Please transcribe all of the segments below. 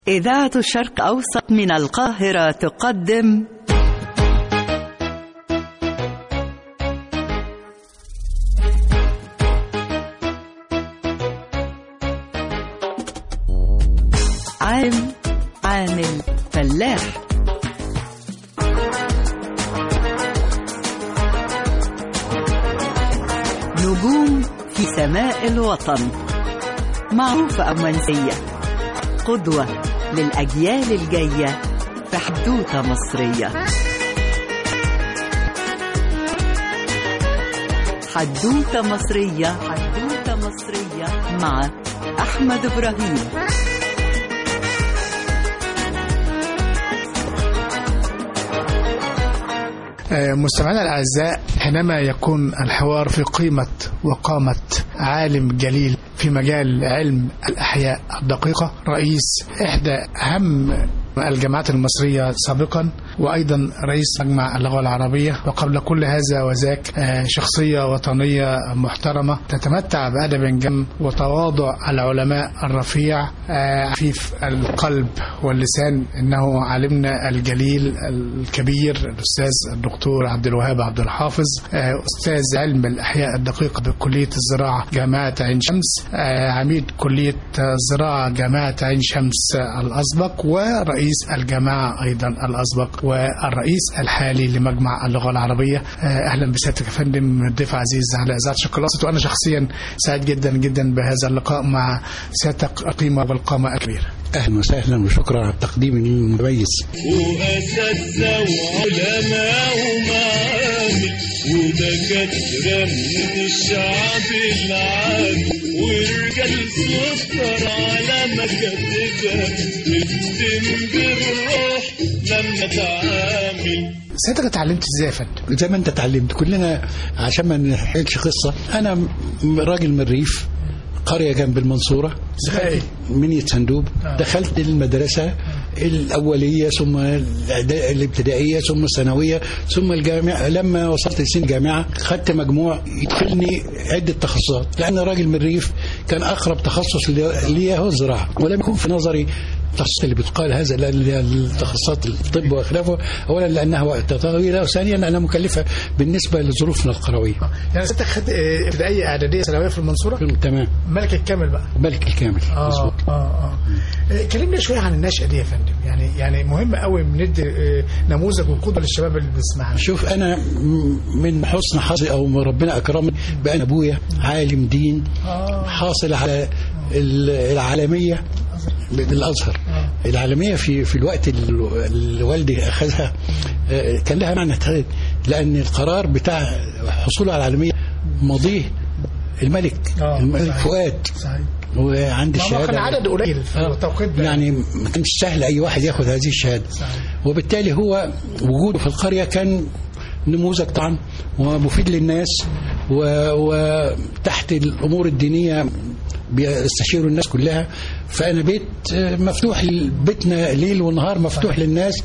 إذاعة الشرق أوسط من القاهرة تقدم عام عامل فلاح نجوم في سماء الوطن معروفة أو منسية قدوة للأجيال الجاية في حدوتة مصرية حدوتة مصرية حدوتة مصرية مع أحمد إبراهيم مستمعينا الأعزاء حينما يكون الحوار في قيمة وقامة عالم جليل في مجال علم الأحياء الدقيقة رئيس إحدى أهم الجامعات المصرية سابقا وأيضا رئيس مجمع اللغة العربية وقبل كل هذا وذاك شخصية وطنية محترمة تتمتع بأدب جم وتواضع العلماء الرفيع عفيف القلب واللسان إنه عالمنا الجليل الكبير الأستاذ الدكتور عبد الوهاب عبد الحافظ أستاذ علم الأحياء الدقيقة بكلية الزراعة جامعة عين شمس عميد كلية الزراعة جامعة عين شمس الأسبق ورئيس رئيس الجماعة أيضا الأسبق والرئيس الحالي لمجمع اللغة العربية أهلا بسيادتك يا فندم ضيف عزيز على إذاعة شق الأوسط وأنا شخصيا سعيد جدا جدا بهذا اللقاء مع سيادتك قيمة والقامة الكبيرة اهلا وسهلا وشكرا على التقديم المتميز واساتذه وعلماء ومعامل ودكاتره من الشعب العام ورجال سكر على مكاتبها تكتم بالروح لما تعامل سيادتك اتعلمت ازاي يا فندم؟ زي ما انت اتعلمت كلنا عشان ما نحكيش قصه انا راجل من الريف قرية جنب المنصورة ازاي؟ منية صندوق آه. دخلت المدرسة الأولية ثم الابتدائية ثم الثانوية ثم الجامعة لما وصلت لسن الجامعة خدت مجموع يدخلني عدة تخصصات لأن راجل من الريف كان أقرب تخصص لي هو الزراعة ولم يكن في نظري التخصص اللي بتقال هذا اللي هي التخصصات الطب وخلافه اولا لانها وقت طويله وثانيا لانها مكلفه بالنسبه لظروفنا القرويه. يعني سيادتك خدت اه، ابتدائية إعدادية ثانوية في المنصورة؟ تمام ملك الكامل بقى ملك الكامل اه مظبوط. اه اه آه، كلمنا شويه عن النشأة دي يا فندم يعني يعني مهم قوي بندي آه، نموذج وقدوه للشباب اللي بيسمعنا شوف انا م- من حسن حظي او من ربنا اكرمني بان ابويا عالم دين اه حاصل على ال- العالميه بالازهر العالميه في في الوقت اللي اللي والدي اخذها آه، كان لها معنى تاني، لان القرار بتاع حصوله على العالميه ماضيه الملك آه، الملك صحيح. فؤاد صحيح وعند ما هو الشهاده كان عدد قليل في آه. التوقيت ده يعني ما كانش سهل اي واحد ياخد هذه الشهاده صحيح. وبالتالي هو وجوده في القريه كان نموذج طبعا ومفيد للناس و- وتحت الامور الدينيه بيستشيروا الناس كلها فانا بيت مفتوح بيتنا ليل ونهار مفتوح للناس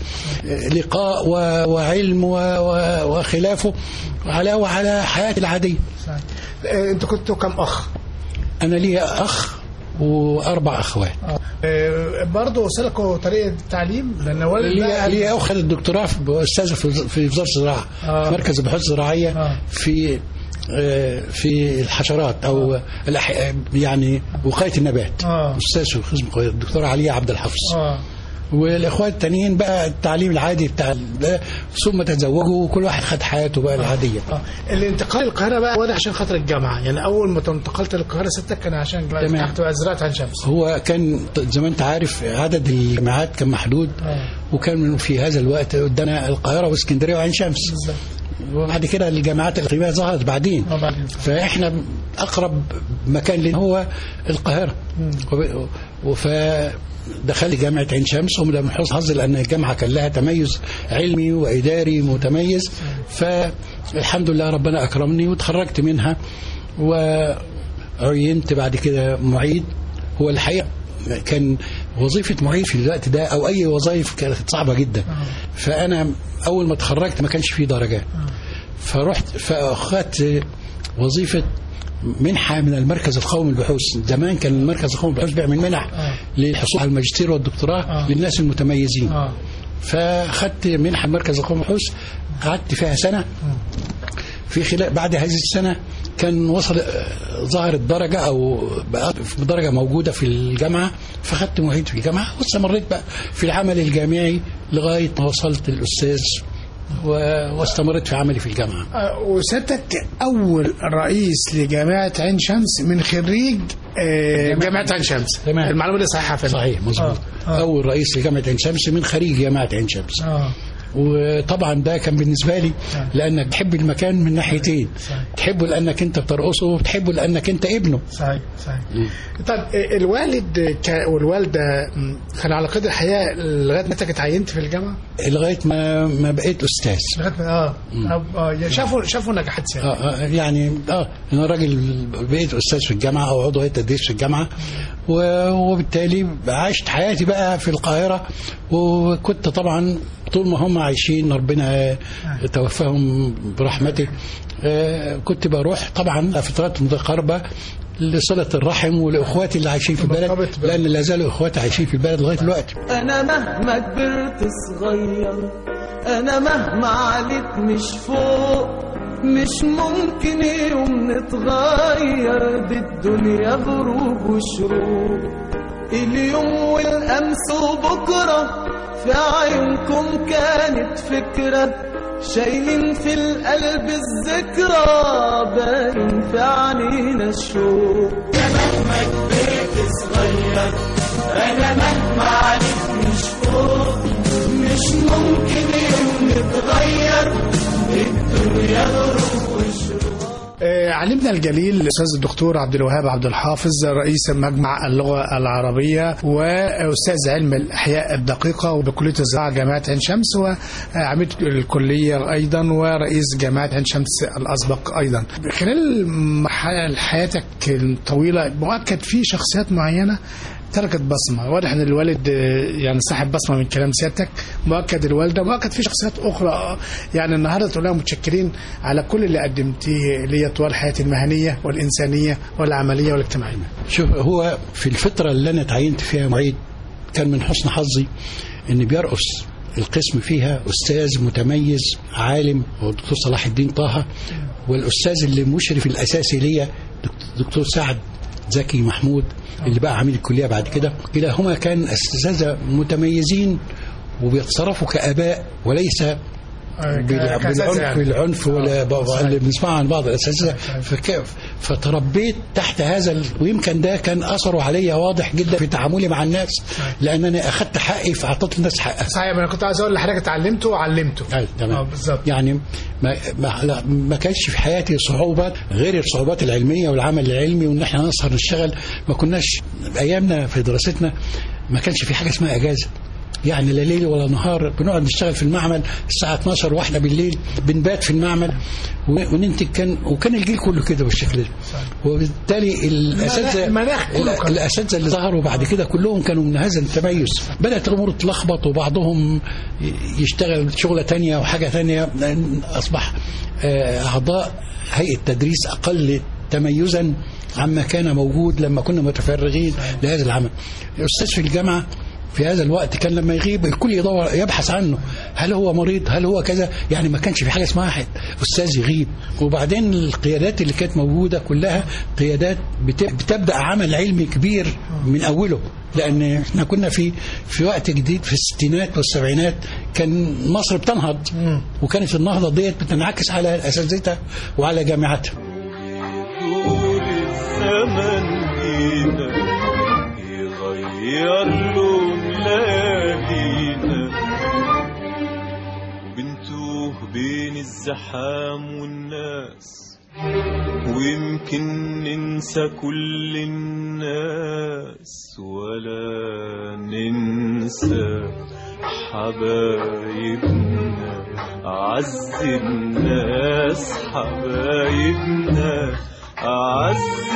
لقاء و- وعلم و- و- وخلافه علاوه على حياتي العاديه صحيح. آه، انتوا كنتوا كم اخ؟ انا لي اخ واربع اخوات آه، برضه سلكوا طريقه التعليم لان والد لي بقى- لي اخذ الدكتوراه في- استاذه في في وزاره الزراعه آه. في مركز البحوث الزراعيه آه. في آه، في الحشرات او الأح- يعني وقايه النبات آه. استاذ في قسم وقاية، الدكتوره عليا عبد الحفظ اه والاخوات التانيين بقى التعليم العادي بتاع ال- ثم تزوجوا وكل واحد خد حياته بقى العاديه اه الانتقال للقاهره بقى واضح عشان خاطر الجامعه يعني اول ما انتقلت للقاهره ستك كان عشان تمام. تحت بقى زراعه عين شمس هو كان زي ما انت عارف عدد الجامعات كان محدود آه. وكان في هذا الوقت قدامنا القاهره واسكندريه وعين شمس بالظبط وبعد كده الجامعات الاقليميه ظهرت بعدين اه بعدين فاحنا اقرب مكان لنا هو القاهره وب- فدخلت جامعه عين شمس ومن حسن حظي لان الجامعه كان لها تميز علمي واداري متميز فالحمد لله ربنا اكرمني وتخرجت منها وعينت بعد كده معيد هو الحقيقه كان وظيفه معيد في الوقت ده او اي وظائف كانت صعبه جدا فانا اول ما اتخرجت ما كانش فيه درجات فرحت فاخدت وظيفه منحه من المركز القومي للبحوث زمان كان المركز القومي للبحوث بيعمل منح للحصول على الماجستير والدكتوراه آه. للناس المتميزين اه فخدت منحه مركز القومي للبحوث قعدت فيها سنه في خلال بعد هذه السنه كان وصل آه، ظهرت درجه او بقى في درجه موجوده في الجامعه فخدت معيد في الجامعه واستمريت بقى في العمل الجامعي لغايه ما وصلت الاستاذ و- واستمريت في عملي في الجامعه آه، وسيادتك اول رئيس لجامعه عين شمس من خريج آه، جامعه عين شمس تمام. المعلومه دي صحيحه فندم صحيح مظبوط آه، آه. اول رئيس لجامعه عين شمس من خريج جامعه عين شمس اه وطبعا ده كان بالنسبه لي لانك تحب المكان من ناحيتين صحيح. تحبه لانك انت بترقصه وتحبه لانك انت ابنه صحيح صحيح طب آه، الوالد ك- والوالده م، كانوا على قيد الحياه لغايه ما انت اتعينت في الجامعه؟ لغايه ما ما بقيت استاذ لغايه ما اه أب- اه يعني شافوا شافوا نجاحات سيادتك آه آه، يعني اه انا راجل بقيت استاذ في الجامعه او عضو هيئه تدريس في الجامعه و- وبالتالي عشت حياتي بقى في القاهره وكنت طبعا طول ما هم عايشين ربنا توفاهم برحمته آه، كنت بروح طبعا فترات متقاربه لصله الرحم ولاخواتي اللي عايشين في البلد مرتبط بال- لان لا زالوا اخواتي عايشين في البلد لغايه دلوقتي انا مهما كبرت صغير انا مهما عليت مش فوق مش ممكن يوم نتغير دي الدنيا غروب وشروق اليوم والامس وبكره في عيونكم كانت فكره شايلين في القلب الذكرى باين في عينينا الشوق مش ممكن يوم نتغير الدنيا غروب آه، علمنا الجليل الاستاذ الدكتور عبد الوهاب عبد الحافظ رئيس مجمع اللغه العربيه واستاذ علم الاحياء الدقيقه وبكليه الزراعه جامعه عين شمس وعميد الكليه ايضا ورئيس جامعه عين شمس الاسبق ايضا خلال مح- حياتك الطويله مؤكد في شخصيات معينه تركت بصمه واضح ان الوالد آه، يعني صاحب بصمه من كلام سيادتك مؤكد الوالده مؤكد في شخصيات اخرى آه، يعني النهارده تقول لهم متشكرين على كل اللي قدمتيه لي طوال حياتي المهنيه والانسانيه والعمليه والاجتماعيه شوف هو في الفترة اللي أنا تعينت فيها معيد كان من حسن حظي إن بيرقص القسم فيها أستاذ متميز عالم هو الدكتور صلاح الدين طه والأستاذ اللي مشرف الأساسي ليا دكت- دكتور سعد زكي محمود اللي بقى عميد الكلية بعد كده كلاهما كان أساتذة متميزين وبيتصرفوا كآباء وليس بال- بالعنف بالعنف ولا ب- اللي بنسمعه عن بعض الاساتذه فكيف فتربيت تحت هذا ال... ويمكن ده كان اثره عليا واضح جدا في تعاملي مع الناس لان انا اخذت حقي فاعطيت الناس حقها صحيح انا كنت عايز اقول لحضرتك اتعلمته وعلمته أيوة، اه تمام بالظبط يعني ما ما, لا ما كانش في حياتي صعوبات غير الصعوبات العلميه والعمل العلمي وان احنا نسهر نشتغل ما كناش ايامنا في دراستنا ما كانش في حاجه اسمها اجازه يعني لا ليل ولا نهار بنقعد نشتغل في المعمل الساعه 12 واحده بالليل بنبات في المعمل ون- وننتج كان وكان الجيل كله كده بالشكل ده وبالتالي الاساتذه المناخ كله ال- كان- الاساتذه اللي ظهروا بعد كده كلهم كانوا من هذا التميز بدات الامور تلخبط وبعضهم ي- يشتغل شغله تانية وحاجه تانية لأن اصبح آه، اعضاء هيئه تدريس اقل تميزا عما كان موجود لما كنا متفرغين لهذا العمل الاستاذ في الجامعه في هذا الوقت كان لما يغيب الكل يدور يبحث عنه هل هو مريض هل هو كذا يعني ما كانش في حاجه اسمها واحد استاذ يغيب وبعدين القيادات اللي كانت موجوده كلها قيادات بت- بتبدا عمل علمي كبير من اوله لان احنا كنا في في وقت جديد في الستينات والسبعينات كان مصر بتنهض وكانت النهضه ديت بتنعكس على اساتذتها وعلى جامعاتها طول الزمن جينا يغير لون ليالينا بنتوه بين الزحام والناس ويمكن ننسى كل الناس ولا ننسى حبايبنا أعز الناس حبايبنا أعز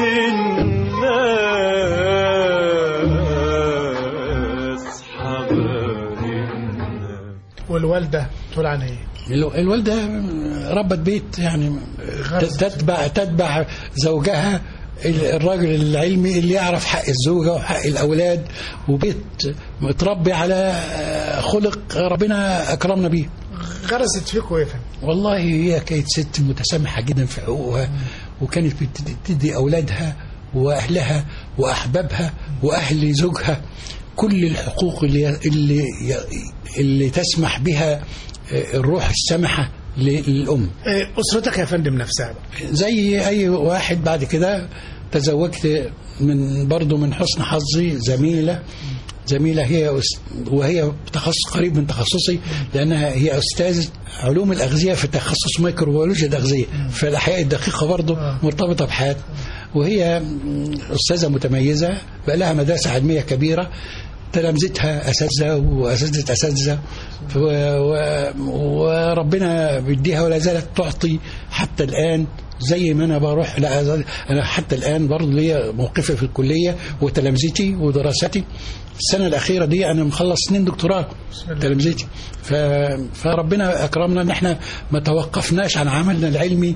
الناس حبايبنا والوالده تقول عنها ايه؟ الو- الوالده ربت بيت يعني تتبع تتبع زوجها ال- الراجل العلمي اللي يعرف حق الزوجه وحق الاولاد وبيت متربي على خلق ربنا اكرمنا بيه غرست فيكم ايه يا فندم؟ والله هي كانت ست متسامحة جدا في حقوقها وكانت بتدي تدي أولادها وأهلها وأحبابها وأهل زوجها كل الحقوق اللي اللي اللي تسمح بها الروح السامحة للأم إيه، اسرتك يا فندم نفسها بقى. زي أي واحد بعد كده تزوجت من برضه من حسن حظي زميلة زميلة هي أس- وهي تخصص قريب من تخصصي لأنها هي أستاذ علوم الأغذية في تخصص ميكروبيولوجيا الأغذية فالأحياء الدقيقة برضه مرتبطة بحياتها وهي م، أستاذة متميزة بقى لها مدرسة علمية كبيرة تلامذتها أساتذة وأساتذة أساتذة ف- و- وربنا بيديها ولا زالت تعطي حتى الآن زي ما انا بروح لا انا حتى الان برضه ليا موقفي في الكليه وتلامذتي ودراستي السنه الاخيره دي انا مخلص اثنين دكتوراه تلامذتي ف... فربنا اكرمنا ان احنا ما توقفناش عن عملنا العلمي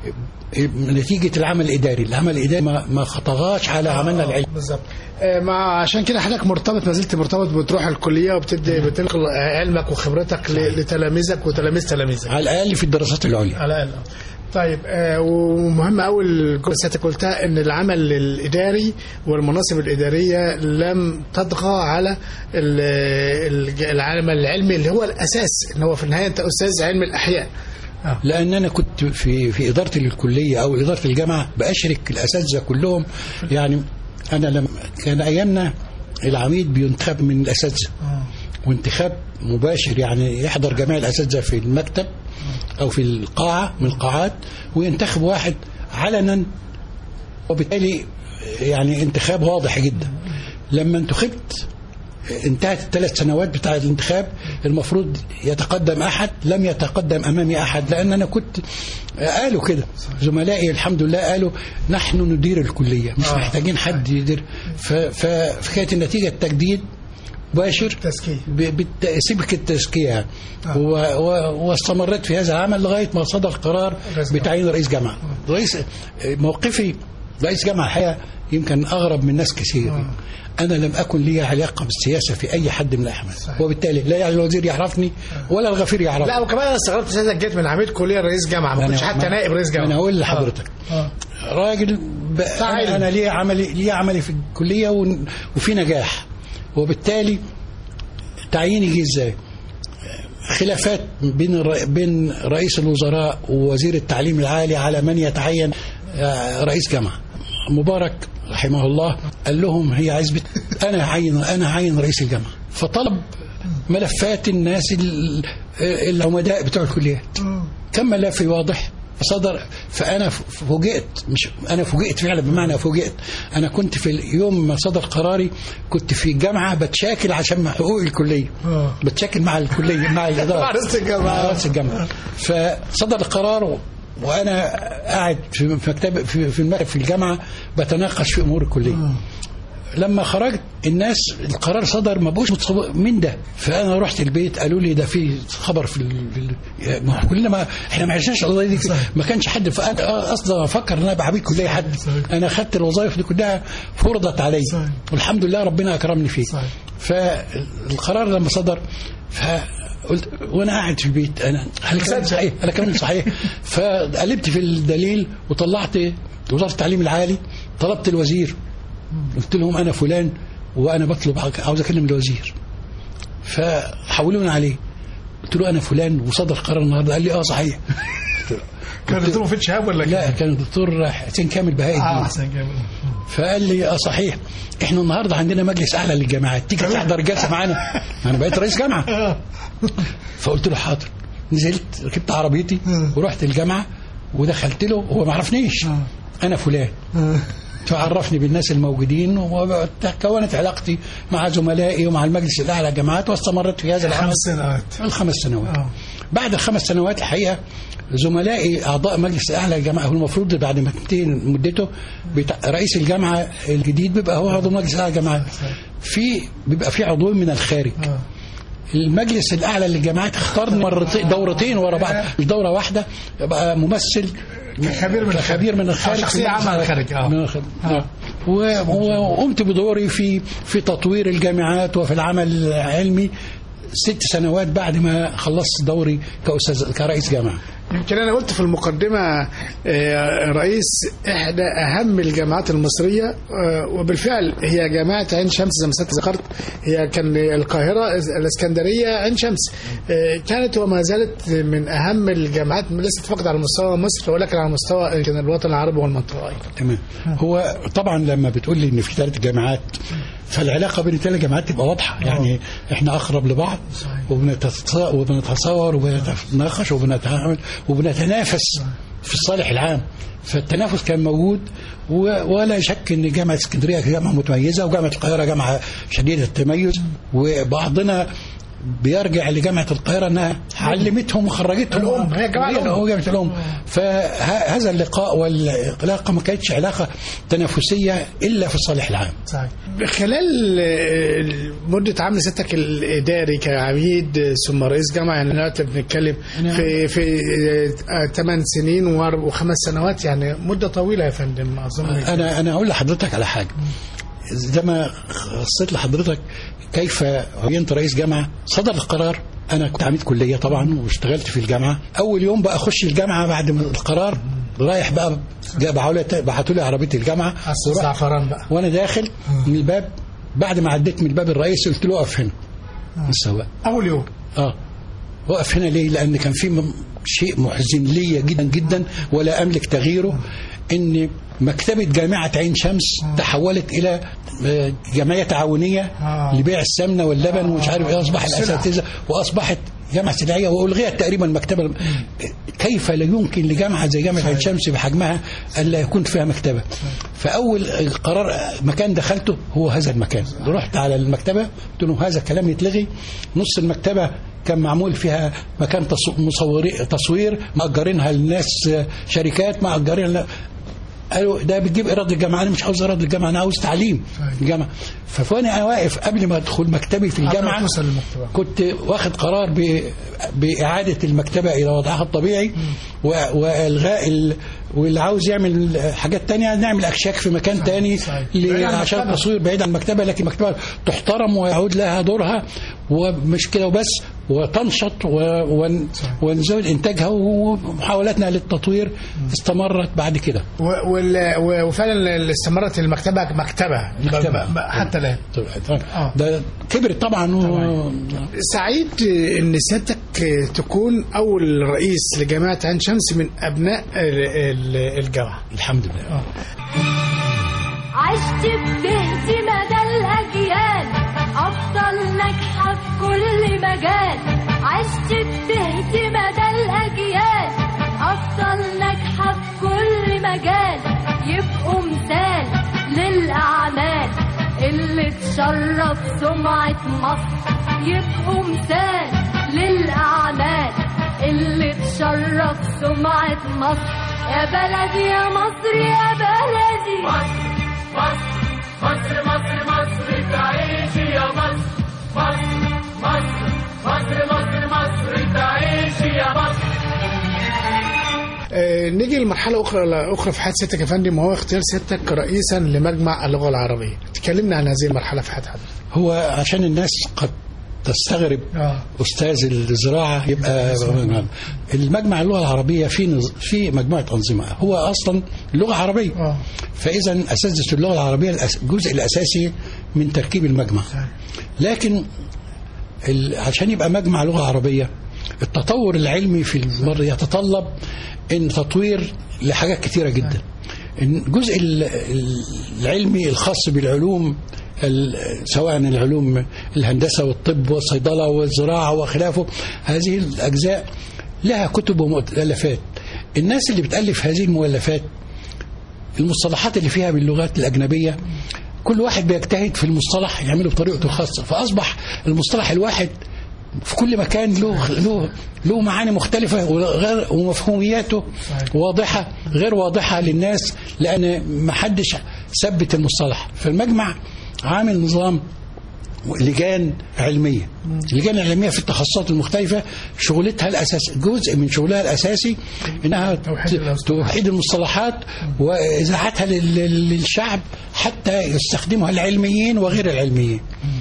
نتيجه العمل الاداري، العمل الاداري ما, ما خطغاش على عملنا العلمي بالظبط آه، مع عشان كده حضرتك مرتبط ما زلت مرتبط بتروح الكليه وبتدي بتنقل علمك وخبرتك ل- لتلاميذك وتلاميذ تلاميذك على الاقل في الدراسات العليا على الاقل آه. طيب آه، ومهم قوي الجزء اللي حضرتك قلتها ان العمل الاداري والمناصب الاداريه لم تطغى على ال- ال- العمل العلمي اللي هو الاساس ان هو في النهايه انت استاذ علم الاحياء لان انا كنت في في ادارتي للكليه او اداره الجامعه باشرك الاساتذه كلهم يعني انا لما كان ايامنا العميد بينتخب من الاساتذه وانتخاب مباشر يعني يحضر جميع الاساتذه في المكتب او في القاعه من القاعات وينتخب واحد علنا وبالتالي يعني انتخاب واضح جدا لما انتخبت انتهت الثلاث سنوات بتاع الانتخاب المفروض يتقدم احد لم يتقدم امامي احد لان انا كنت قالوا كده زملائي الحمد لله قالوا نحن ندير الكليه مش آه. محتاجين حد يدير ف- ف- فكانت النتيجه التجديد مباشر تزكيه ب- بالت- سبك التزكيه يعني. و- و- واستمريت في هذا العمل لغايه ما صدر قرار رئيس بتعيين رئيس جامعه رئيس موقفي رئيس جامعه الحقيقه يمكن اغرب من ناس كثير انا لم اكن لي علاقه بالسياسه في اي حد من الاحمد وبالتالي لا يعني الوزير يعرفني ولا الغفير يعرفني لا وكمان انا استغربت ساعتك جيت من عميد كليه رئيس جامعه ما أنا- كنتش حتى ما- نائب رئيس جامعه انا اقول لحضرتك آه. راجل ب... فاعل. انا, أنا ليه عملي ليه عملي في الكليه ون... وفي نجاح وبالتالي تعييني جه ازاي؟ خلافات بين الر... بين رئيس الوزراء ووزير التعليم العالي على من يتعين آه، رئيس جامعه مبارك رحمه الله قال لهم هي عزبة انا عين انا عين رئيس الجامعه فطلب ملفات الناس ال- العمداء بتوع الكليات كم ملف واضح صدر فانا ف- فوجئت مش انا فوجئت فعلا بمعنى فوجئت انا كنت في يوم ما صدر قراري كنت في الجامعه بتشاكل عشان حقوق الكليه آه. بتشاكل مع الكليه مع الاداره مع رئيس الجامعة. مع رئيس الجامعه فصدر القرار و- وانا قاعد في في مكتب في في المكتب في الجامعه بتناقش في امور الكليه لما خرجت الناس القرار صدر ما بقوش متصور مين ده فانا رحت البيت قالوا لي ده في خبر في, ال... في ال... ما هو كلنا ما احنا ما عرفناش القضيه دي ما كانش حد فانا آه، اصلا افكر ان انا بعبيد كليه حد انا خدت الوظائف دي كلها فرضت علي صحيح. والحمد لله ربنا اكرمني فيه صحيح. فالقرار لما صدر فقلت وانا قاعد في البيت انا هل الكلام صحيح؟ هل الكلام صحيح؟ فقلبت في الدليل وطلعت وزاره التعليم العالي طلبت الوزير قلت لهم انا فلان وانا بطلب عاوز اكلم الوزير فحولوني عليه قلت له انا فلان وصدر قرار النهارده قال لي اه صحيح كان دكتور مفيد شهاب ولا لا كان الدكتور حسين كامل بهاء اه الدين حسن جابر فقال لي اه صحيح احنا النهارده عندنا مجلس اعلى للجامعات تيجي تحضر الجلسه معانا انا بقيت رئيس جامعه فقلت له حاضر نزلت ركبت عربيتي ورحت الجامعه ودخلت له هو ما عرفنيش انا فلان فعرفني بالناس الموجودين وتكونت علاقتي مع زملائي ومع المجلس الاعلى للجامعات واستمرت في هذا العمل خمس سنوات الخمس سنوات آه. بعد الخمس سنوات الحقيقه زملائي اعضاء مجلس الاعلى للجامعه هو المفروض بعد ما تنتهي مدته بتاع رئيس الجامعه الجديد بيبقى هو عضو مجلس الاعلى للجامعات في بيبقى في عضوين من الخارج آه. المجلس الاعلى للجامعات اختارني مرتين دورتين ورا بعض مش دوره واحده ابقى ممثل كخبير من كخبير من الخارج شخصية عامة على الخارج، آه. من الخارج. آه. و- و- وقمت بدوري في في تطوير الجامعات وفي العمل العلمي ست سنوات بعد ما خلصت دوري كأستاذ كرئيس جامعه يمكن انا قلت في المقدمه آه، رئيس احدى اهم الجامعات المصريه آه، وبالفعل هي جامعه عين شمس زي ما سيادتك ذكرت هي كان القاهره الاسكندريه عين شمس آه، كانت وما زالت من اهم الجامعات ليست فقط على مستوى مصر ولكن على مستوى كان الوطن العربي والمنطقه ايضا تمام هو طبعا لما بتقول لي ان في ثلاث جامعات فالعلاقه بين الثلاث جامعات تبقى واضحه يعني احنا اقرب لبعض وبنتص- وبنتصور وبنتناقش وبنتعامل وبنتنافس في الصالح العام فالتنافس كان موجود و- ولا شك ان جامعه اسكندريه جامعه متميزه وجامعه القاهره جامعه شديده التميز وبعضنا بيرجع لجامعه القاهره انها علمتهم وخرجتهم الأم، هي جامعة الأم. هو جامعه الام فهذا اللقاء والعلاقه ما كانتش علاقه تنافسيه الا في الصالح العام صحيح. خلال آه، مدة عمل سيادتك الإداري كعميد آه، ثم رئيس جامعة يعني دلوقتي بنتكلم في في 8 سنين وأر- وخمس سنوات يعني مدة طويلة يا فندم أظن انا انا اقول لحضرتك على حاجه زي ما خصيت لحضرتك كيف عينت رئيس جامعه صدر القرار انا كنت عميد كليه طبعا واشتغلت في الجامعه اول يوم بقى اخش الجامعه بعد ما القرار رايح بقى بعتوا لي عربيه الجامعه أصل زعفران بقى وانا داخل من الباب بعد ما عديت من الباب الرئيسي قلت له اقف هنا السواق أول يوم اه وقف هنا ليه؟ لأن كان في م- شيء محزن لي جدا جدا ولا أملك تغييره إن مكتبة جامعة عين شمس تحولت إلى آه، جمعية تعاونية آه. لبيع السمنة واللبن ومش عارف إيه أصبح سلع. الأساتذة وأصبحت جامعة سلعية وألغيت تقريبا مكتبة كيف لا يمكن لجامعة زي جامعة عين شمس بحجمها ألا يكون فيها مكتبة فأول قرار مكان دخلته هو هذا المكان رحت على المكتبة قلت له هذا الكلام يتلغي نص المكتبة كان معمول فيها مكان تص- مصوري تصوير مأجرينها للناس آه، شركات مأجرينها قالوا ده بتجيب ايراد الجامعه انا مش عاوز ايراد الجامعه انا عاوز تعليم في الجامعه فانا واقف قبل ما ادخل مكتبي في الجامعه قبل ما توصل للمكتبة. كنت واخد قرار ب... باعاده المكتبه الى وضعها الطبيعي و... والغاء ال... واللي عاوز يعمل حاجات تانية نعمل اكشاك في مكان تاني صحيح. ل... بعيد عن عشان المكتبة. تصوير بعيد عن المكتبه لكن المكتبه تحترم ويعود لها دورها ومش كده وبس وتنشط و... ون... ونزود انتاجها ومحاولاتنا للتطوير استمرت بعد كده و- وال- و- وفعلا اللي استمرت المكتبة مكتبة مكتبة. ب- حتى الآن آه. ده كبرت طبعا و... سعيد ان سيادتك تكون اول رئيس لجامعه عين شمس من ابناء ال- ال- الجامعه الحمد لله عشت بتهت مدى الأجيال أفضل ناجحة في كل مجال عشت بتهت مدى الأجيال أفضل ناجحة في كل مجال يبقوا مثال للأعمال اللي تشرف سمعة مصر يبقوا مثال للأعمال اللي تشرف سمعة مصر يا بلدي يا مصر يا بلدي مصر مصر مصر تعيشي يا مصر مصر مصر مصر مصر مصر تعيشي يا مصر آه، نيجي لمرحله اخرى اخرى في حياه سيادتك يا فندم وهو اختيار سيادتك رئيسا لمجمع اللغه العربيه تكلمنا عن هذه المرحله في حياه حضرتك هو عشان الناس قد تستغرب آه. استاذ الزراعه يبقى المجمع اللغه العربيه في نز... في مجموعه انظمه هو اصلا لغه عربيه آه. فاذا اساتذه اللغه العربيه الأس- الجزء الاساسي من تركيب المجمع لكن ال... عشان يبقى مجمع لغه عربيه التطور العلمي في المر يتطلب ان تطوير لحاجات كثيره جدا الجزء ال- ال- العلمي الخاص بالعلوم ال- سواء العلوم الهندسه والطب والصيدله والزراعه وخلافه هذه الاجزاء لها كتب ومؤلفات الناس اللي بتالف هذه المؤلفات المصطلحات اللي فيها باللغات الأجنبية كل واحد بيجتهد في المصطلح يعمله بطريقته الخاصة فأصبح المصطلح الواحد في كل مكان له له له معاني مختلفة وغير ومفهومياته واضحة غير واضحة للناس لأن ما حدش ثبت المصطلح فالمجمع عامل نظام لجان علميه اللجان العلميه في التخصصات المختلفه شغلتها الاساس جزء من شغلها الاساسي انها توحيد ت- المصطلحات. توحيد المصطلحات واذاعتها لل- للشعب حتى يستخدمها العلميين وغير العلميين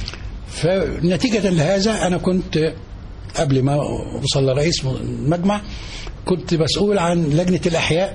فنتيجة لهذا أنا كنت قبل ما أوصل لرئيس المجمع كنت مسؤول عن لجنة الأحياء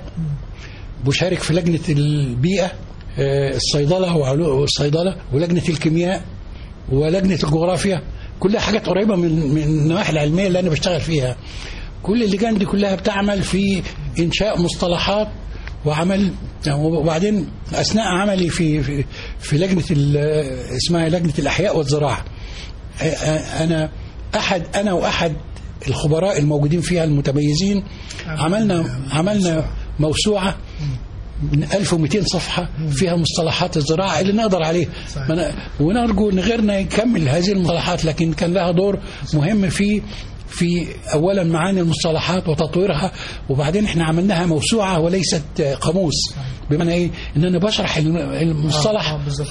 بشارك في لجنة البيئة آه، الصيدلة وعلو- والصيدلة ولجنة الكيمياء ولجنة الجغرافيا كلها حاجات قريبة من من النواحي العلمية اللي أنا بشتغل فيها كل اللجان دي كلها بتعمل في إنشاء مصطلحات وعمل وبعدين أثناء عملي في في, في لجنة ال- اسمها لجنة الأحياء والزراعة آه، آه، أنا أحد أنا وأحد الخبراء الموجودين فيها المتميزين عملنا عملنا موسوعة من 1200 صفحة فيها مصطلحات الزراعة اللي نقدر عليه صحيح. ما أنا- ونرجو ان غيرنا يكمل هذه المصطلحات لكن كان لها دور مهم في في اولا معاني المصطلحات وتطويرها وبعدين احنا عملناها موسوعه وليست قاموس بمعنى ايه ان انا بشرح الم- المصطلح آه، بالظبط.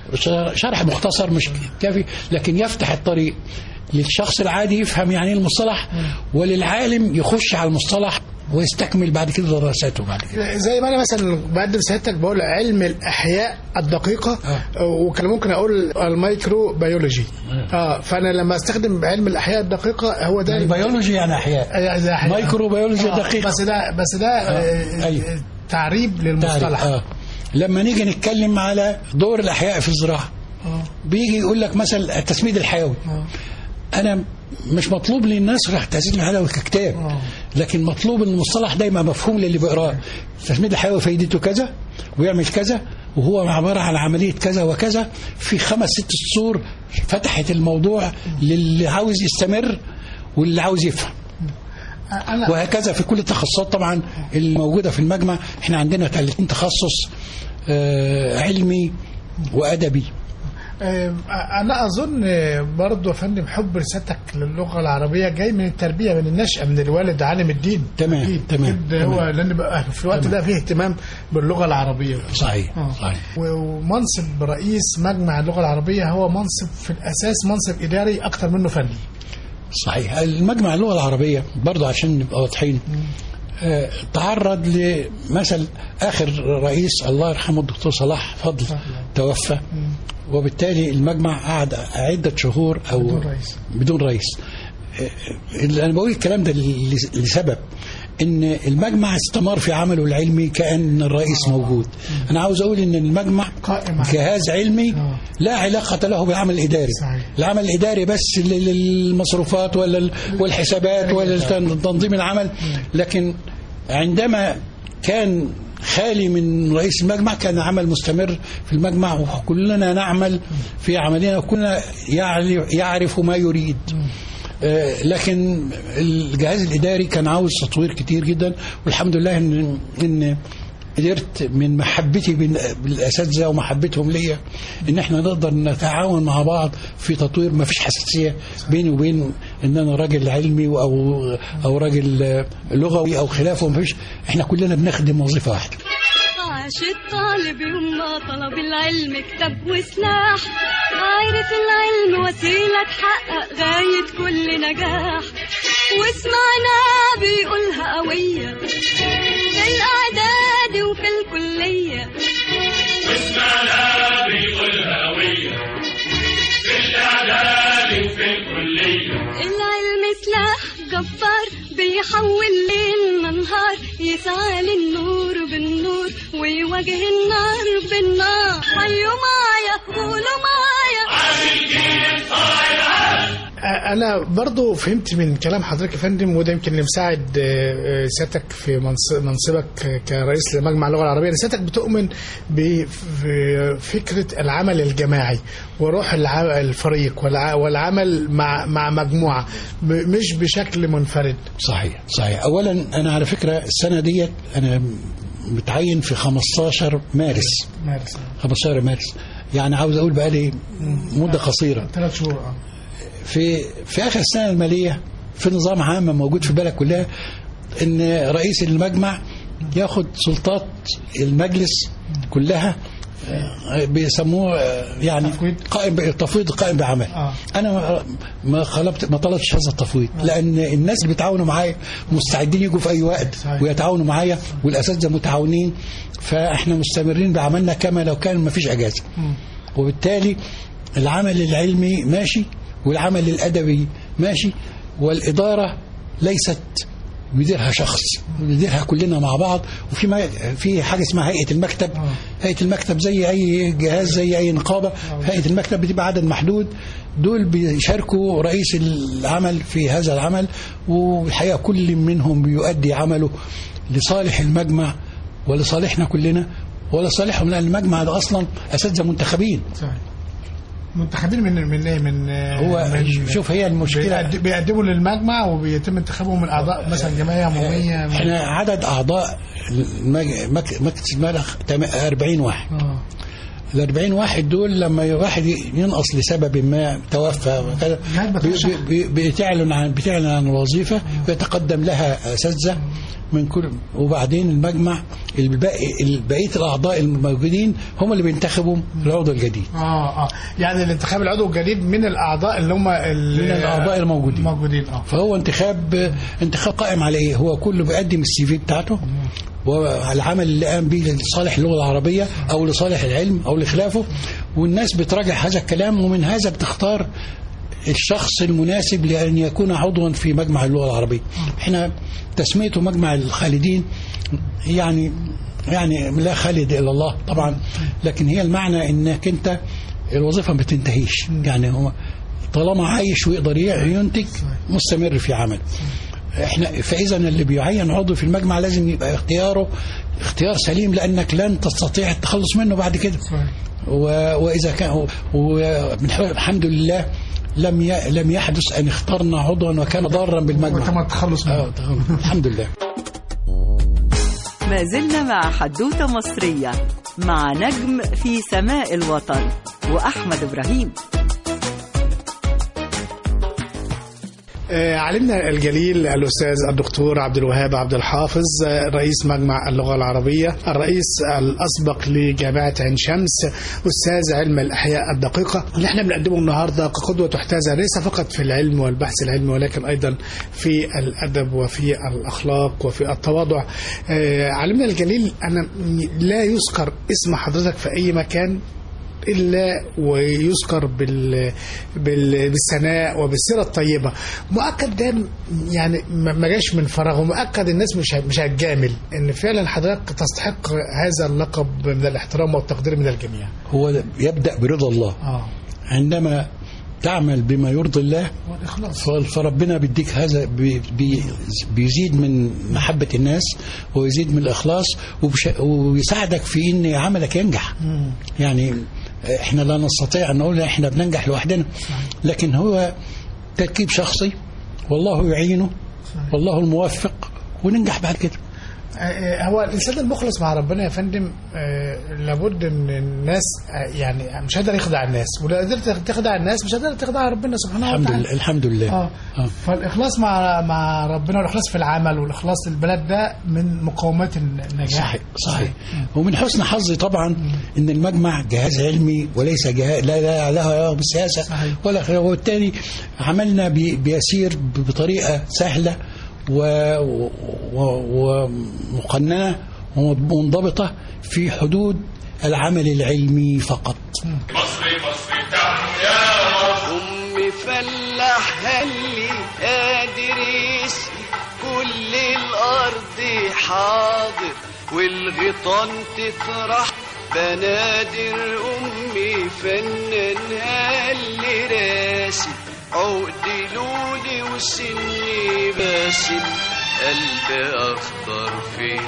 شرح مختصر مش كافي لكن يفتح الطريق للشخص العادي يفهم يعني ايه المصطلح وللعالم يخش على المصطلح ويستكمل بعد كده دراساته بعد كده زي ما انا مثلا بقدم سيادتك بقول علم الاحياء الدقيقه آه. وكان ممكن اقول الميكرو بيولوجي اه فانا لما استخدم علم الاحياء الدقيقه هو ده البيولوجي يعني احياء آه، ده أحياء. مايكرو بيولوجي آه، دقيق. بس ده بس ده آه، أيوة. تعريب للمصطلح تعرف. آه. لما نيجي نتكلم على دور الاحياء في الزراعه آه. بيجي يقول لك مثلا التسميد الحيوي آه. انا مش مطلوب لي الناس راح التسميد الحيوي ككتاب آه. لكن مطلوب ان المصطلح ده يبقى مفهوم للي بيقراه التسميد الحيوي فايدته كذا ويعمل كذا وهو عباره عن عمليه كذا وكذا في خمس ست سطور فتحت الموضوع للي عاوز يستمر واللي عاوز يفهم انا وهكذا في كل التخصصات طبعا الموجودة في المجمع احنا عندنا 30 تخصص آه، علمي وأدبي آه، انا اظن آه، برضو يا فندم حب رسالتك للغه العربيه جاي من التربيه من النشأه من الوالد عالم الدين تمام، أكيد. تمام، أكيد هو تمام. لان بقى في الوقت ده فيه اهتمام باللغه العربيه صحيح آه. صحيح و- ومنصب رئيس مجمع اللغه العربيه هو منصب في الاساس منصب اداري اكتر منه فني صحيح المجمع اللغة العربية برضو عشان نبقى واضحين آه، تعرض لمثل آخر رئيس الله يرحمه الدكتور صلاح فضل توفى وبالتالي المجمع قعد عدة شهور أو بدون رئيس. بدون رئيس آه، اللي أنا بقول الكلام ده ل- لسبب ان المجمع استمر في عمله العلمي كان الرئيس موجود انا عاوز اقول ان المجمع قائم على- جهاز علمي آه. لا علاقه له بالعمل الاداري صحيح. العمل الاداري بس لل- للمصروفات ولا ال- والحسابات ولا التن- تنظيم العمل لكن عندما كان خالي من رئيس المجمع كان عمل مستمر في المجمع وكلنا نعمل في عملنا وكلنا يعرف- يعرف ما يريد آه، لكن الجهاز الاداري كان عاوز تطوير كتير جدا والحمد لله ان ان قدرت من محبتي بال- بالاساتذه ومحبتهم ليا ان احنا نقدر نتعاون مع بعض في تطوير ما فيش حساسيه بيني وبين ان انا راجل علمي او او راجل آه، لغوي او خلافه ما فيش احنا كلنا بنخدم وظيفه واحده عاش الطالب يوم ما طلب العلم كتاب وسلاح عارف العلم وسيلة تحقق غاية كل نجاح وسمعنا بيقولها قوية في الإعداد وفي الكلية واسمعنا بيقولها قوية في الإعداد وفي الكلية العلم سلاح جبار بيحول ليلنا نهار يسعى للنور بالنور ويواجه النار بالنار حيوا معايا قولوا معايا انا برضو فهمت من كلام حضرتك يا فندم وده يمكن اللي مساعد آه، آه، سيادتك في منص- منصبك آه، كرئيس لمجمع اللغه العربيه إن سيادتك بتؤمن بفكره العمل الجماعي وروح الع- الفريق والع- والعمل مع مع مجموعه ب- مش بشكل منفرد صحيح صحيح اولا انا على فكره السنه ديت انا متعين في 15 مارس مارس 15 مارس يعني عاوز اقول بقالي مده قصيره ثلاث شهور اه في في اخر السنه الماليه في نظام عام موجود في البلد كلها ان رئيس المجمع ياخد سلطات المجلس كلها آه، بيسموه آه، يعني تفويض؟ قائم ب- تفويض قائم بعمل آه. انا ما- ما خلبت ما طلبتش هذا التفويض لان الناس اللي بيتعاونوا معايا مستعدين يجوا في اي وقت صحيح. ويتعاونوا معايا والاساتذه متعاونين فاحنا مستمرين بعملنا كما لو كان ما فيش اجازه وبالتالي العمل العلمي ماشي والعمل الادبي ماشي والاداره ليست بيديرها شخص بيديرها كلنا مع بعض وفي ما في حاجه اسمها هيئه المكتب هيئه المكتب زي اي جهاز زي اي نقابه هيئه المكتب بتبقى عدد محدود دول بيشاركوا رئيس العمل في هذا العمل والحقيقه كل منهم بيؤدي عمله لصالح المجمع ولصالحنا كلنا ولصالحهم لان المجمع ده اصلا اساتذه منتخبين صحيح منتخبين من من ايه من هو من شوف هي المشكله بيقد- بيقدموا للمجمع وبيتم انتخابهم من اعضاء مثلا جمعيه عموميه احنا عدد اعضاء المج- مك- مكتب المبلغ تم- 40 واحد اه ال 40 واحد دول لما واحد ينقص لسبب ما توفى وكذا جهاز بترشح. بي- بي- بتعلن عن بتعلن عن الوظيفه ويتقدم لها اساتذه من كل وبعدين المجمع الباقي بقيه الاعضاء الموجودين هم اللي بينتخبوا العضو الجديد اه اه يعني الانتخاب العضو الجديد من الاعضاء اللي هم ال- من الأعضاء الموجودين. موجودين اه فهو انتخاب انتخاب قائم على ايه؟ هو كله بيقدم السي في بتاعته والعمل اللي قام به لصالح اللغه العربيه او لصالح العلم او لخلافه والناس بتراجع هذا الكلام ومن هذا بتختار الشخص المناسب لان يكون عضوا في مجمع اللغه العربيه. احنا تسميته مجمع الخالدين يعني يعني لا خالد الا الله طبعا لكن هي المعنى انك انت الوظيفه ما بتنتهيش يعني هو طالما عايش ويقدر ينتج مستمر في عمله احنا فاذا اللي بيعين عضو في المجمع لازم يبقى اختياره اختيار سليم لانك لن تستطيع التخلص منه بعد كده و- واذا كان والحمد لله لم ي- لم يحدث ان اخترنا عضوا وكان ضارا بالمجمع وتم التخلص منه آه، الحمد لله ما زلنا مع حدوتة مصرية مع نجم في سماء الوطن وأحمد إبراهيم آه، علمنا الجليل الأستاذ الدكتور عبد الوهاب عبد الحافظ آه، رئيس مجمع اللغة العربية الرئيس الأسبق لجامعة عين شمس أستاذ علم الأحياء الدقيقة اللي احنا بنقدمه النهاردة كقدوة تحتذى ليس فقط في العلم والبحث العلمي ولكن أيضا في الأدب وفي الأخلاق وفي التواضع آه، علمنا الجليل أنا لا يذكر اسم حضرتك في أي مكان الا ويذكر بال... بال... بالثناء وبالسيره الطيبه مؤكد ده يعني ما ما جاش من فراغ ومؤكد الناس مش ه- مش هتجامل ان فعلا حضرتك تستحق هذا اللقب من الاحترام والتقدير من الجميع هو يبدا برضا الله اه عندما تعمل بما يرضي الله والاخلاص ف- فربنا بيديك هذا بي بي بيزيد من محبة الناس ويزيد من الإخلاص وبش- ويساعدك في إن عملك ينجح يعني إحنا لا نستطيع أن نقول إحنا بننجح لوحدنا لكن هو تركيب شخصي والله يعينه والله الموفق وننجح بعد كده آه، هو الانسان المخلص مع ربنا يا فندم آه، لابد ان الناس آه، يعني مش قادر يخدع الناس ولو قدرت تخدع الناس مش قادر تخدع ربنا سبحانه الحمد وتعالى لله الحمد لله اه آه. فالاخلاص مع مع ربنا والاخلاص في العمل والاخلاص للبلد ده من مقومات النجاح صحيح صحيح ومن حسن حظي طبعا ان المجمع جهاز علمي وليس جهاز لا لا له علاقه بالسياسه صحيح. ولا خ- وبالتالي عملنا بي- بيسير ب- بطريقه سهله و- و- ومقننه ومنضبطه في حدود العمل العلمي فقط أم فلاح هلي قادر يسقي كل الأرض حاضر والغيطان تطرح بنادر أمي فنان هلي راسي عقد لولي وسني باسم قلبي أخضر في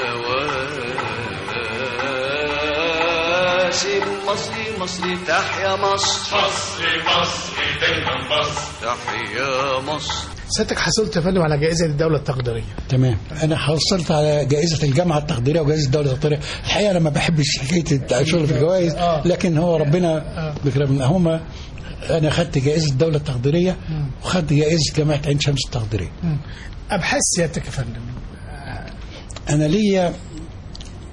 مواسم مصري مصري تحيا مصر مصري مصري دايما مصر تحيا مصر سيادتك حصلت يا فندم على جائزه الدوله التقديريه تمام انا حصلت على جائزه الجامعه التقديريه وجائزه الدوله التقديريه الحقيقه انا ما بحبش حكايه الشغل في الجوائز آه. لكن هو ربنا بيكرمنا هما انا خدت جائزه الدوله التقديريه وخدت جائزه جامعه عين شمس التقديريه ابحاث سيادتك يا فندم انا ليا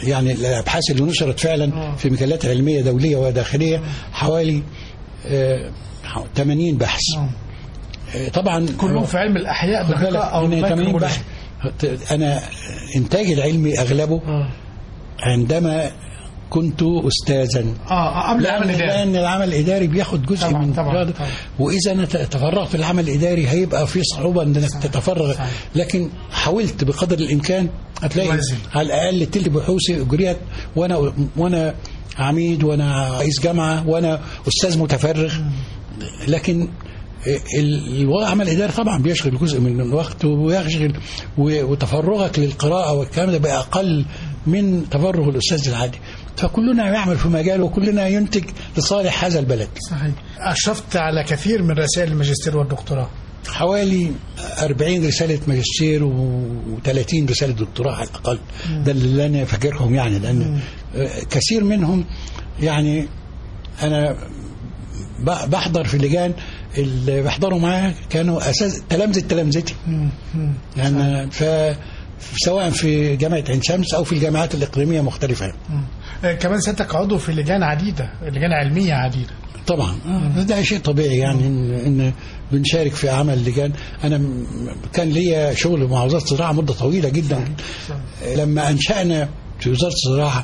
يعني الابحاث اللي نشرت فعلا في مجلات علميه دوليه وداخليه حوالي آه، 80 بحث آه، طبعا كلهم في علم الاحياء خد بالك دقيقه او إن 80 الميكروبيولوجي بحث انا انتاجي العلمي اغلبه اه عندما كنت استاذا اه قبل العمل لأن, الاداري لأن العمل الإداري بياخد جزء طبعاً، من طبعاً، الرياضة. طبعاً. وإذا أنا ت- تفرغت للعمل الإداري هيبقى في صعوبة إنك تتفرغ صحيح. لكن حاولت بقدر الإمكان هتلاقي توازن. على الأقل تلت بحوثي أجريت وأنا وأنا عميد وأنا رئيس جامعة وأنا أستاذ متفرغ لكن ال- العمل الاداري طبعا بيشغل جزء من الوقت ويشغل و- وتفرغك للقراءه والكلام ده بقى اقل من تفرغ الاستاذ العادي فكلنا يعمل في مجاله وكلنا ينتج لصالح هذا البلد صحيح اشرفت على كثير من رسائل الماجستير والدكتوراه حوالي 40 رسالة ماجستير و30 رسالة دكتوراه على الأقل ده اللي أنا فاكرهم يعني لأن آه، كثير منهم يعني أنا ب- بحضر في لجان اللي بحضروا معايا كانوا أساس تلامذة تلامذتي يعني ف سواء في جامعة عين شمس أو في الجامعات الإقليمية مختلفة آه، كمان سيادتك عضو في لجان عديده لجان علميه عديده طبعا آه، ده شيء طبيعي يعني ان, إن بنشارك في عمل لجان انا م- كان ليا شغل مع وزاره الزراعه مده طويله جدا لما انشانا في وزاره الزراعه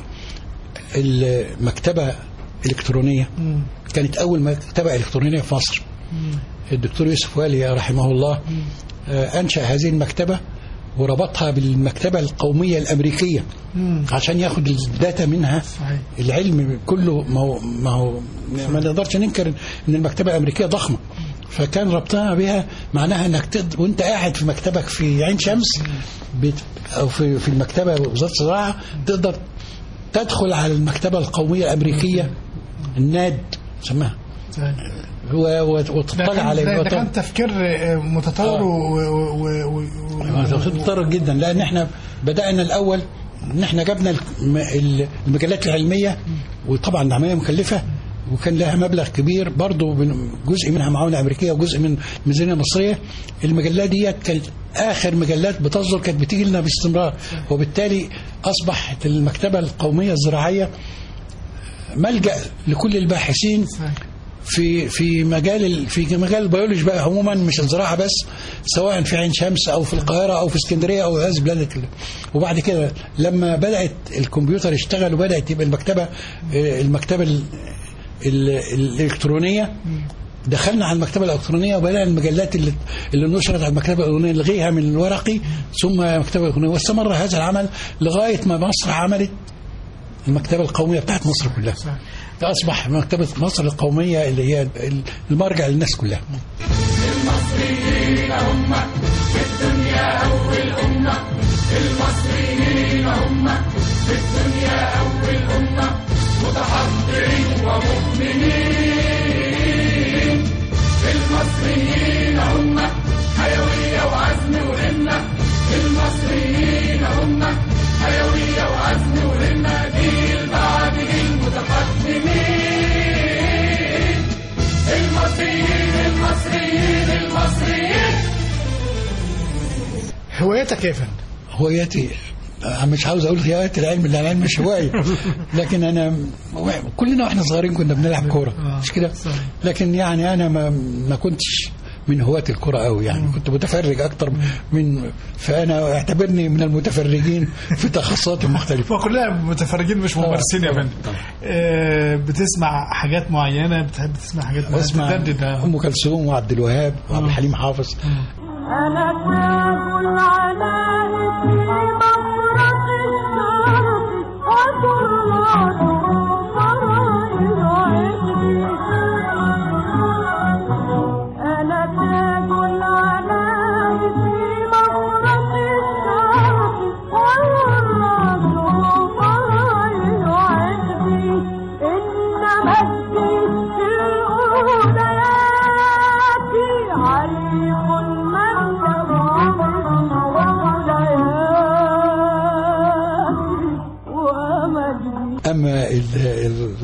المكتبه الالكترونيه كانت اول مكتبه الكترونيه في مصر الدكتور يوسف والي رحمه الله آه، انشا هذه المكتبه وربطها بالمكتبه القوميه الامريكيه عشان ياخد الداتا منها صحيح. العلم كله ما هو ما هو ما نقدرش ننكر ان المكتبه الامريكيه ضخمه فكان ربطها بها معناها انك تقدر وانت قاعد في مكتبك في عين شمس بت او في في المكتبه وزاره الزراعه تقدر تدخل على المكتبه القوميه الامريكيه الناد سماها صحيح. و- و- ده وتطلع كان, عليه ده, ده وت- كان تفكير آه، متطور آه. و- و- و- و- متطرف جدا لان احنا بدانا الاول ان احنا جبنا الم- ال- المجلات العلميه وطبعا العمليه مكلفه وكان لها مبلغ كبير برضه من- جزء منها معاونه امريكيه وجزء من الميزانيه المصريه المجلات ديت كانت اخر مجلات بتصدر كانت بتيجي لنا باستمرار وبالتالي اصبحت المكتبه القوميه الزراعيه ملجا لكل الباحثين صحيح. في في مجال ال- في مجال البيولوجي بقى عموما مش الزراعه بس سواء في عين شمس او في القاهره او في اسكندريه او هذه البلاد كلها. وبعد كده لما بدات الكمبيوتر يشتغل وبدات يبقى المكتبه آه، المكتبه ال- ال- الالكترونيه دخلنا على المكتبه الالكترونيه وبدانا المجلات اللي اللي نشرت على المكتبه الالكترونيه نلغيها من الورقي ثم المكتبه الالكترونيه واستمر هذا العمل لغايه ما مصر عملت المكتبه القوميه بتاعت مصر كلها. فاصبح مكتبه مصر القوميه اللي هي المرجع للناس كلها. هوايتك ايه يا فندم؟ هواياتي أنا مش عاوز اقول هوايات العلم لان العلم مش هوايه لكن انا كلنا واحنا صغيرين كنا بنلعب كوره مش كده لكن يعني انا ما ما كنتش من هواة الكرة قوي يعني كنت متفرج اكتر من فانا اعتبرني من المتفرجين في تخصصات مختلفه وكلنا متفرجين مش ممارسين يا فندم آه، بتسمع حاجات معينه بتحب تسمع حاجات معينه بسمع بتدندن، آه. ام كلثوم وعبد الوهاب وعبد الحليم حافظ أنا تاج العناء في مفرق الشرق وطلعت فرائض عشقي أنا تاج العناء في مفرق الشرق وطلعت فرائض عشقي إنما الجيش في الأوليات عليق من ومجدي اما ال- ال-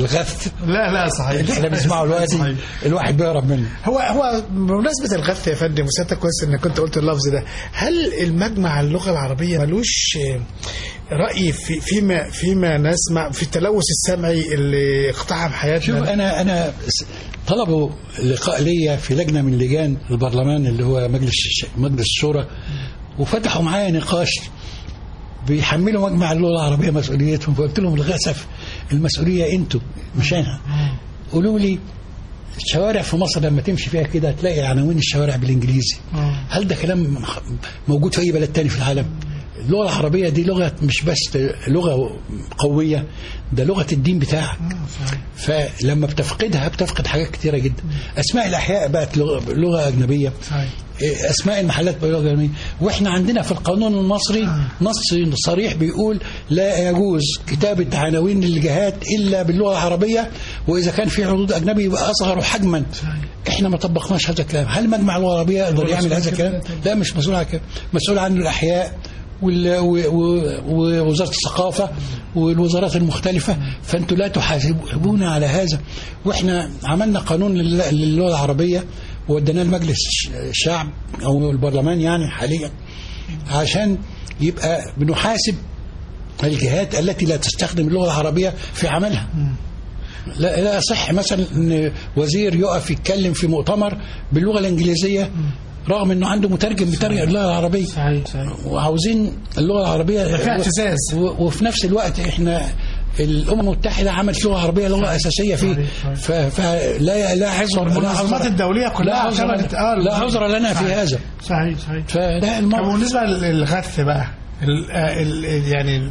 الغث لا لا صحيح اللي احنا بنسمعه دلوقتي صحيح. الواحد بيهرب منه هو هو بمناسبة الغث يا فندم وسيادتك كويس انك كنت قلت اللفظ ده هل المجمع اللغة العربية ملوش آه، رأي في فيما فيما نسمع في التلوث السمعي اللي اقتحم شوف حياتنا انا انا س- طلبوا لقاء ليا في لجنه من لجان البرلمان اللي هو مجلس الش- مجلس الشورى وفتحوا معايا نقاش بيحملوا مجمع اللغه العربيه مسؤوليتهم فقلت لهم للاسف المسؤوليه انتوا مش انا قولوا لي الشوارع في مصر لما تمشي فيها كده هتلاقي عناوين الشوارع بالانجليزي هل ده كلام موجود في اي بلد تاني في العالم اللغه العربيه دي لغه مش بس لغه قويه ده لغه الدين بتاعك فلما بتفقدها بتفقد حاجات كتيره جدا اسماء الاحياء بقت لغه, لغة اجنبيه صحيح. إيه، اسماء المحلات بقت لغه اجنبيه واحنا عندنا في القانون المصري نص صريح بيقول لا يجوز كتابه عناوين للجهات الا باللغه العربيه واذا كان في عروض اجنبي يبقى اصغر حجما احنا ما طبقناش هذا الكلام هل مجمع اللغه العربيه يقدر يعمل هذا الكلام لا مش مسؤول عن كده مسؤول عن الاحياء وال- و- و- ووزاره الثقافه والوزارات المختلفه فانتوا لا تحاسبون على هذا واحنا عملنا قانون لل- للغه العربيه ووديناه لمجلس الشعب او البرلمان يعني حاليا عشان يبقى بنحاسب الجهات التي لا تستخدم اللغه العربيه في عملها لا لا يصح مثلا ان وزير يقف يتكلم في مؤتمر باللغه الانجليزيه رغم انه عنده مترجم بيترجم اللغه العربيه صحيح صحيح وعاوزين اللغه العربيه فيها اعتزاز. و- وفي نفس الوقت احنا الامم المتحده عملت لغه عربيه لغه اساسيه فيه صحيح، صحيح. ف- فلا لا عذر لا المنظمات عذر- الدولية كلها لا عذر اعتمدت- لنا- آه، لا عذر لنا في صحيح. هذا صحيح صحيح فده طب الموضوع بالنسبة للغث بقى ال ال ال- يعني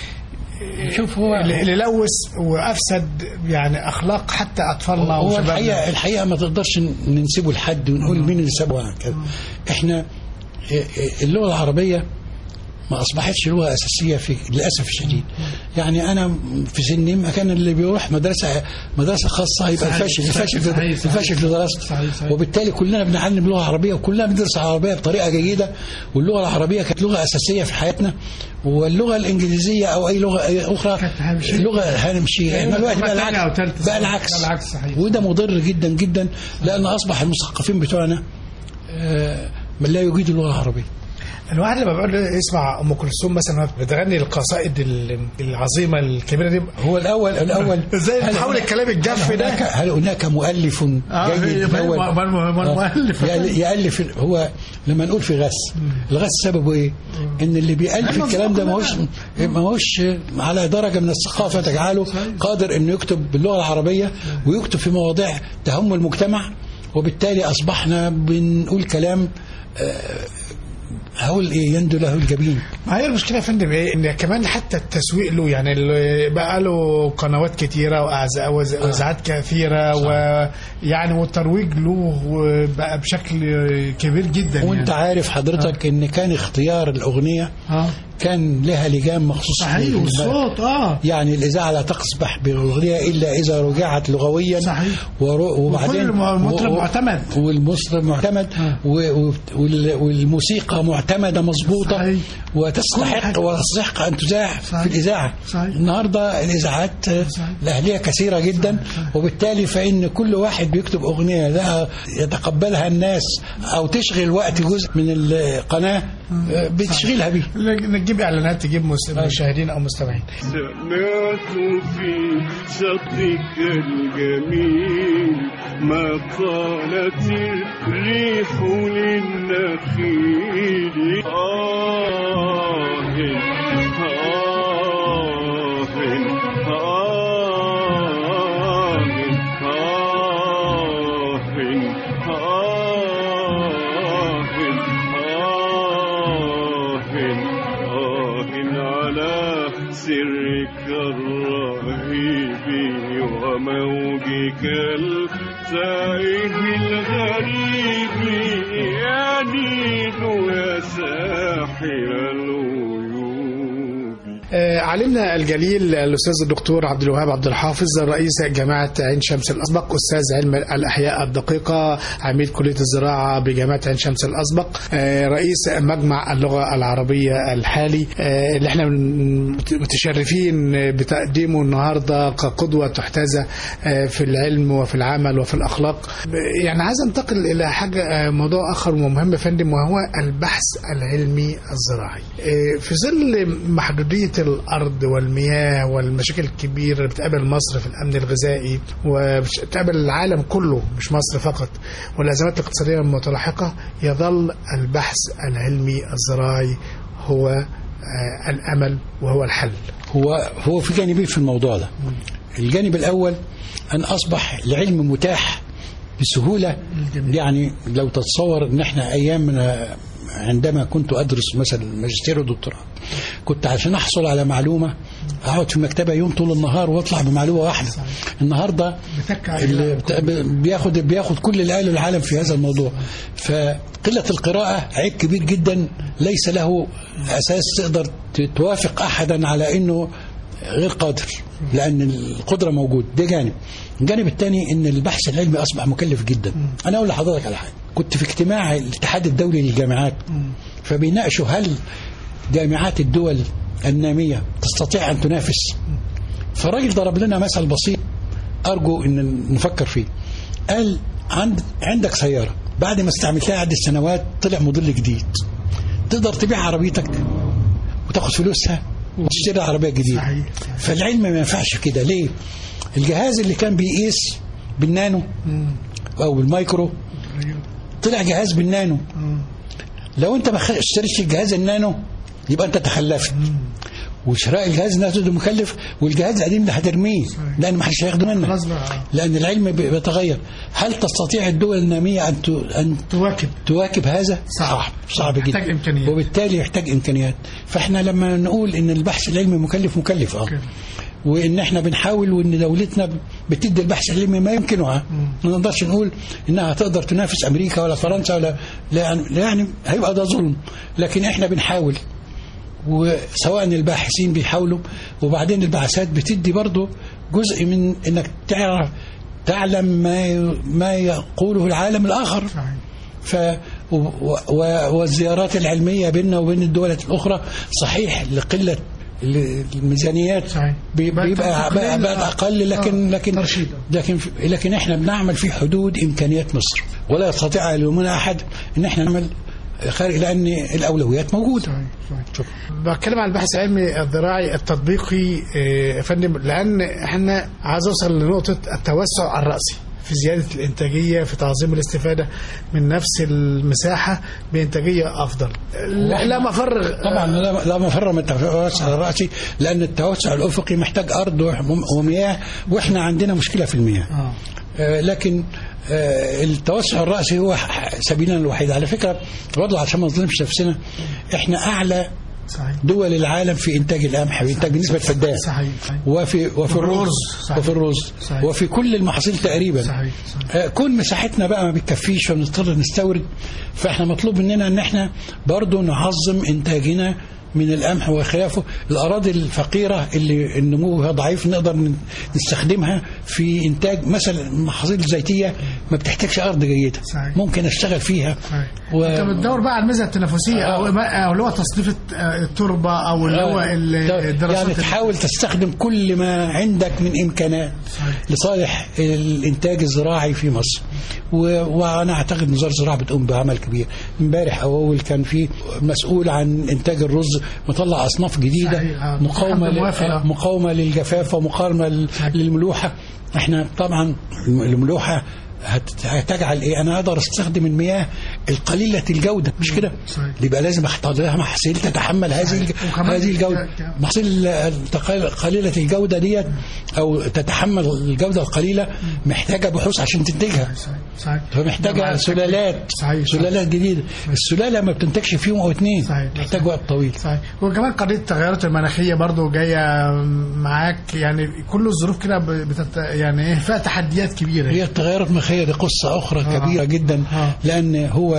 شوف هو اللي اللي لوث وافسد يعني اخلاق حتى اطفالنا هو وشبابنا الحقيقه الحقيقه ما تقدرش ننسبه لحد ونقول مين اللي سابه كده احنا اللغه العربيه ما اصبحتش لغه اساسيه في للاسف الشديد يعني انا في سني ما كان اللي بيروح مدرسه مدرسه خاصه يبقى صحيح، الفاشل صحيح، الفاشل في- صحيح، صحيح. الفاشل في دراسته صحيح، صحيح. وبالتالي كلنا بنعلم لغه عربيه وكلنا بندرس العربيه بطريقه جيده واللغه العربيه كانت لغه اساسيه في حياتنا واللغه الانجليزيه او اي لغه اخرى كانت هامشية. لغه هامشيه احنا دلوقتي بقى تانية أو العكس تالتة. بقى العكس بقى العكس، صحيح. وده مضر جدا جدا لان اصبح المثقفين بتوعنا آه، من لا يجيدوا اللغه العربيه الواحد لما بيقعد يسمع ام كلثوم مثلا بتغني القصائد ال- العظيمه الكبيره دي هو الاول الاول ازاي هل بتحول هناك- الكلام الجاف هل ده؟ هناك هل هناك مؤلف آه، جيد يبقى الأول؟ هو- ما- ما- آه، مؤلف. يأل- يالف هو لما نقول في غث الغث سببه ايه؟ ان اللي بيالف أيوة، الكلام ده بالظبط. ما هوش ما هوش على درجه من الثقافه تجعله قادر انه يكتب باللغه العربيه ويكتب في مواضيع تهم المجتمع وبالتالي اصبحنا بنقول كلام آه، هقول ايه يندو له الجبين ما هي المشكله يا فندم ايه ان كمان حتى التسويق له يعني ال- بقى له قنوات كتيره وأعز- وز- واذاعات كثيره ويعني والترويج له بقى بشكل كبير جدا وانت يعني. عارف حضرتك ان كان اختيار الاغنيه اه كان لها لجان مخصوص صحيح لل- والصوت اه يعني الإذاعة لا تسبح بالأغنية إلا إذا رجعت لغويا صحيح. ورو- وبعدين وكل مطرب و- و- معتمد. والمطرب معتمد آه. و- و- وال- والموسيقى معتمدة مظبوطة صحيح. كل وتستحق حاجة. وتستحق أن تذاع صحيح. في الإذاعة صحيح. النهاردة الإذاعات آه، صحيح. الأهلية كثيرة جدا وبالتالي فإن كل واحد بيكتب أغنية لا يتقبلها الناس أو تشغل وقت جزء من القناة آه، بتشغلها بيه نجيب اعلانات تجيب مس- مشاهدين او مستمعين سمعت في شطك الجميل ما قالت الريح للنخيل آه آه آه آه آه على سرك الرهيب وموجك التائه الغريب يا نيل يا ساحر الغيوب آه، علمنا الجليل الاستاذ الدكتور عبد الوهاب عبد الحافظ رئيس جامعه عين شمس الاسبق استاذ علم الاحياء الدقيقه عميد كليه الزراعه بجامعه عين شمس الاسبق آه، رئيس مجمع اللغه العربيه الحالي آه، اللي احنا من- متشرفين بتقديمه النهارده كقدوه تحتذى آه، في العلم وفي العمل وفي الاخلاق يعني عايز انتقل الى حاجه آه، موضوع اخر ومهم يا فندم وهو البحث العلمي الزراعي آه، في ظل محدوديه الارض والمياه والمشاكل الكبيره اللي بتقابل مصر في الامن الغذائي وبتقابل العالم كله مش مصر فقط والازمات الاقتصاديه المتلاحقه يظل البحث العلمي الزراعي هو آه، الامل وهو الحل هو هو في جانبين في الموضوع ده الجانب الاول ان اصبح العلم متاح بسهوله يعني لو تتصور ان احنا ايامنا عندما كنت ادرس مثلا ماجستير ودكتوراه كنت عشان احصل على معلومه اقعد في المكتبه يوم طول النهار واطلع بمعلومه واحده النهارده بتكع اللي بت- بياخد بياخد كل الاهل العالم في هذا الموضوع فقله القراءه عيب كبير جدا ليس له اساس تقدر ت- توافق احدا على انه غير قادر لان القدره موجود ده جانب الجانب الثاني ان البحث العلمي اصبح مكلف جدا انا اقول لحضرتك على حاجه كنت في اجتماع الاتحاد الدولي للجامعات فبيناقشوا هل جامعات الدول الناميه تستطيع ان تنافس فالراجل ضرب لنا مثل بسيط ارجو ان نفكر فيه قال عند عندك سياره بعد ما استعملتها عدة سنوات طلع موديل جديد تقدر تبيع عربيتك وتاخد فلوسها وتشتري عربيه جديده صحيح. فالعلم ما ينفعش في كده ليه الجهاز اللي كان بيقيس بالنانو او بالمايكرو طلع جهاز بالنانو لو انت ما خ- اشتريتش الجهاز النانو يبقى انت تخلفت وشراء الجهاز النانو ده مكلف والجهاز القديم ده هترميه لان ما حدش هياخده منك خلاص بقى. لان العلم بي- بيتغير هل تستطيع الدول الناميه ان ت- ان تواكب تواكب هذا صعب صعب جدا محتاج إمكانيات. وبالتالي يحتاج امكانيات فاحنا لما نقول ان البحث العلمي مكلف مكلف اه مكلف. وان احنا بنحاول وان دولتنا بتدي البحث العلمي ما يمكنها ما نقدرش نقول انها تقدر تنافس امريكا ولا فرنسا ولا لا يعني, لا يعني هيبقى ده ظلم لكن احنا بنحاول وسواء الباحثين بيحاولوا وبعدين البعثات بتدي برضه جزء من انك تعرف تعلم ما ما يقوله العالم الاخر صحيح. ف و- و- والزيارات العلميه بيننا وبين الدول الاخرى صحيح لقله ال- الميزانيات صحيح. بي- بقت بيبقى تقليل، بقى بقت آه. اقل لكن آه. لكن ترشيد. لكن لكن احنا بنعمل في حدود امكانيات مصر ولا يستطيع يلومنا احد ان احنا نعمل خارج لان الاولويات موجوده صحيح صحيح شكرا بتكلم عن البحث العلمي الزراعي التطبيقي آه، يا فندم لان احنا عايز اوصل لنقطه التوسع الراسي في زياده الانتاجيه في تعظيم الاستفاده من نفس المساحه بانتاجيه افضل لا, لا مفر طبعا لا لا مفر من التوسع الراسي لان التوسع الافقي محتاج ارض وم- ومياه واحنا عندنا مشكله في المياه آه. آه، لكن آه، التوسع الراسي هو ح- سبيلنا الوحيد على فكره برضه عشان ما نظلمش نفسنا احنا اعلى صحيح دول العالم في انتاج القمح وانتاج بالنسبه للفدان صحيح صحيح وفي وفي الرز والرز، صحيح. وفي الرز صحيح. وفي كل المحاصيل تقريبا صحيح صحيح آه، كون مساحتنا بقى ما بتكفيش فبنضطر نستورد فاحنا مطلوب مننا ان احنا برضو نعظم انتاجنا من القمح وخلافه الاراضي الفقيره اللي النمو فيها ضعيف نقدر ن- نستخدمها في انتاج مثلا المحاصيل الزيتيه ما بتحتاجش ارض جيده صحيح. ممكن اشتغل فيها صحيح. و- انت بتدور بقى على الميزه التنافسيه او او اللي هو تصنيف الت- آه، التربه او اللي هو ال- يعني الدراسات تحاول تستخدم كل ما عندك من امكانات صحيح. لصالح الانتاج الزراعي في مصر و... وانا اعتقد ان وزاره الزراعه بتقوم بعمل كبير امبارح او اول كان في مسؤول عن انتاج الرز مطلع اصناف جديده صحيح. آه. مقاومه محمد موافق. ل... مقاومه للجفاف ومقاومه لل... للملوحه احنا طبعا الملوحه هت- هتجعل ايه انا اقدر استخدم المياه القليله الجوده مش كده صحيح. يبقى لازم اختار لها محاصيل تتحمل هذه الج... وكمان هذه الجوده ك- ك- محاصيل التق- قليله الجوده ديت او تتحمل الجوده القليله محتاجه بحوث عشان تنتجها صحيح صحيح فمحتاجه سلالات صحيح صحيح. سلالات جديده السلاله ما بتنتجش في يوم او اثنين صحيح. تحتاج وقت طويل صحيح وكمان قضيه التغيرات المناخيه برضو جايه معاك يعني كل الظروف كده ب- بتت... يعني ايه فيها تحديات كبيره هي التغيرات المناخيه دي قصه اخرى آه. كبيره جدا آه. لان هو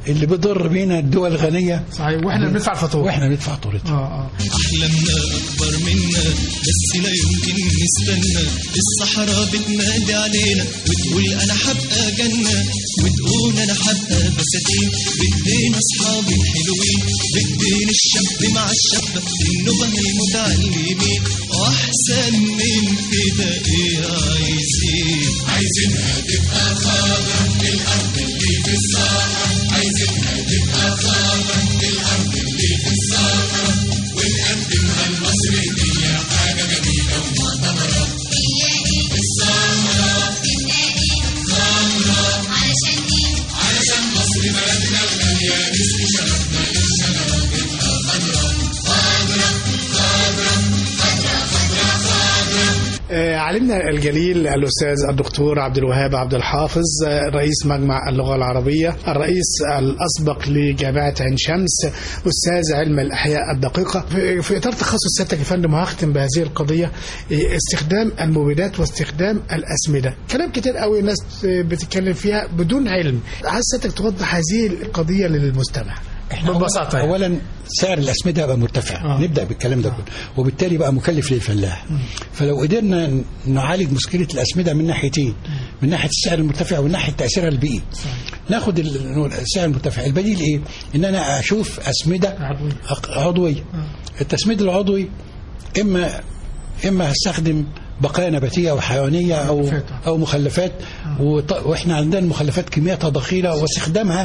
اللي بيضر بينا الدول الغنيه صحيح واحنا بندفع الفاتوره واحنا ندفع طورتها اه اه أحلامنا أكبر منا بس لا يمكن نستنى الصحراء بتنادي علينا وتقول أنا حبقى جنة وتقول أنا حبقى بساتين بإيدينا أصحابي الحلوين بإيدين الشاب مع الشابة النبه المتعلمين وأحسن من كده إيه عايزين عايزينها تبقى خضرا الأرض اللي في الصحراء عايزينها تبقى خضرا الأرض اللي في الصحراء ونقدمها لمصر هدية حاجة جميلة ومعتبرة السمرة سمرة علشان مصر بلدنا الغالية نسقي شرفنا للشجرة تبقى خضرا خضرا خضرا خضرا خضرا خضرا آه، علمنا الجليل الأستاذ الدكتور عبد الوهاب عبد الحافظ آه، رئيس مجمع اللغة العربية الرئيس الأسبق لجامعة عين شمس أستاذ علم الأحياء الدقيقة في- في إطار تخصص سيادتك يا فندم وهختم بهذه القضية آه، استخدام المبيدات واستخدام الأسمدة كلام كتير قوي الناس آه، بتتكلم فيها بدون علم عايز سيادتك توضح هذه القضية للمستمع ببساطة يعني. اولا سعر الاسمده بقى مرتفع آه. آه. نبدا بالكلام ده كله وبالتالي بقى مكلف للفلاح فلو قدرنا ن- نعالج مشكله الاسمده من ناحيتين من ناحيه السعر المرتفع ومن ناحيه تاثيرها البيئي ناخد ال- السعر المرتفع البديل ايه ان انا اشوف اسمده عضوية. أق- عضويه التسميد العضوي اما اما هستخدم بقايا نباتيه او حيوانيه او مخلفات. او مخلفات وط- واحنا عندنا المخلفات كمياتها ضخيله واستخدامها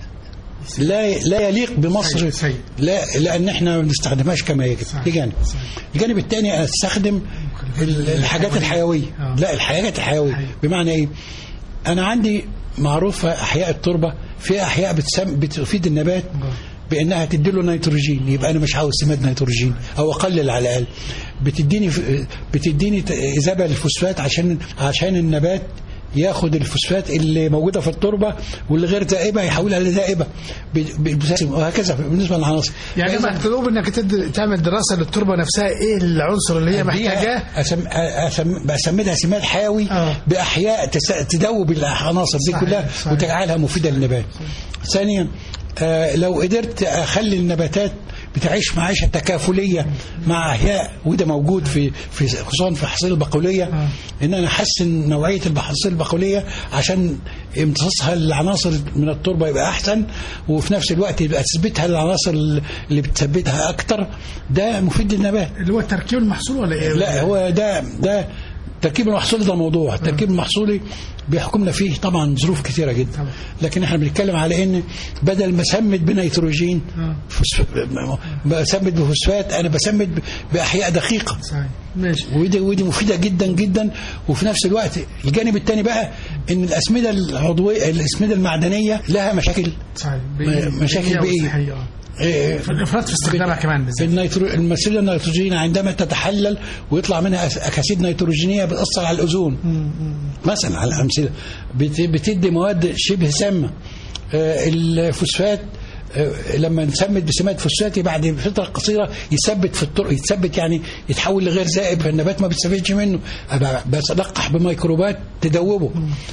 لا لا يليق بمصر سيء- سيء. لا لان احنا ما بنستخدمهاش كما يجب صحيح. دي جانب صحيح. الجانب الثاني استخدم ال- الحاجات الحيويه آه. لا الحاجات الحيويه حيوية. بمعنى ايه انا عندي معروفه احياء التربه في احياء بتسم بتفيد النبات بانها تديله نيتروجين يبقى انا مش عاوز سماد نيتروجين او اقلل على الاقل بتديني بتديني ت- اذابه للفوسفات عشان عشان النبات ياخد الفوسفات اللي موجوده في التربه واللي غير ذائبه يحولها لذائبه ب- ب- وهكذا بالنسبه للعناصر يعني فإذا- مطلوب انك تد- تعمل دراسه للتربه نفسها ايه العنصر اللي هي محتاجاه أسم... أسم... بسمدها سماد حيوي آه. باحياء تس... تدوب العناصر دي صحيح، كلها صحيح. وتجعلها مفيده للنبات. ثانيا آه لو قدرت اخلي النباتات بتعيش معيشه تكافليه مع احياء وده موجود في في خصوصا في حصيل البقوليه آه. ان انا احسن نوعيه المحاصيل البقوليه عشان امتصاصها العناصر من التربه يبقى احسن وفي نفس الوقت يبقى تثبيتها للعناصر اللي بتثبتها اكتر ده مفيد للنبات. اللي هو تركيب المحصول ولا ايه؟ لا هو ده ده التركيب المحصولي ده موضوع التركيب المحصولي بيحكمنا فيه طبعا ظروف كثيره جدا طبعا. لكن احنا بنتكلم على ان بدل ما اسمد بنيتروجين آه. فوسف- بسمد بفوسفات انا بسمد ب- باحياء دقيقه صحيح ماشي ودي ودي مفيده جدا جدا وفي نفس الوقت الجانب الثاني بقى ان الاسمده العضويه الاسمده المعدنيه لها مشاكل صحيح مشاكل بإيه؟ وصحية، آه. إيه، في الافراط في استخدامها كمان بالذات النيترو... المسيله النيتروجينيه عندما تتحلل ويطلع منها أس- اكاسيد نيتروجينيه بتاثر على الاوزون مثلا على امثله بت... بتدي مواد شبه سامه آه، الفوسفات آه، لما نسمد بسماد فوسفاتي بعد فتره قصيره يثبت في الطرق يتثبت يعني يتحول لغير ذائب فالنبات ما بيستفيدش منه أبقى بلقح بميكروبات تدوبه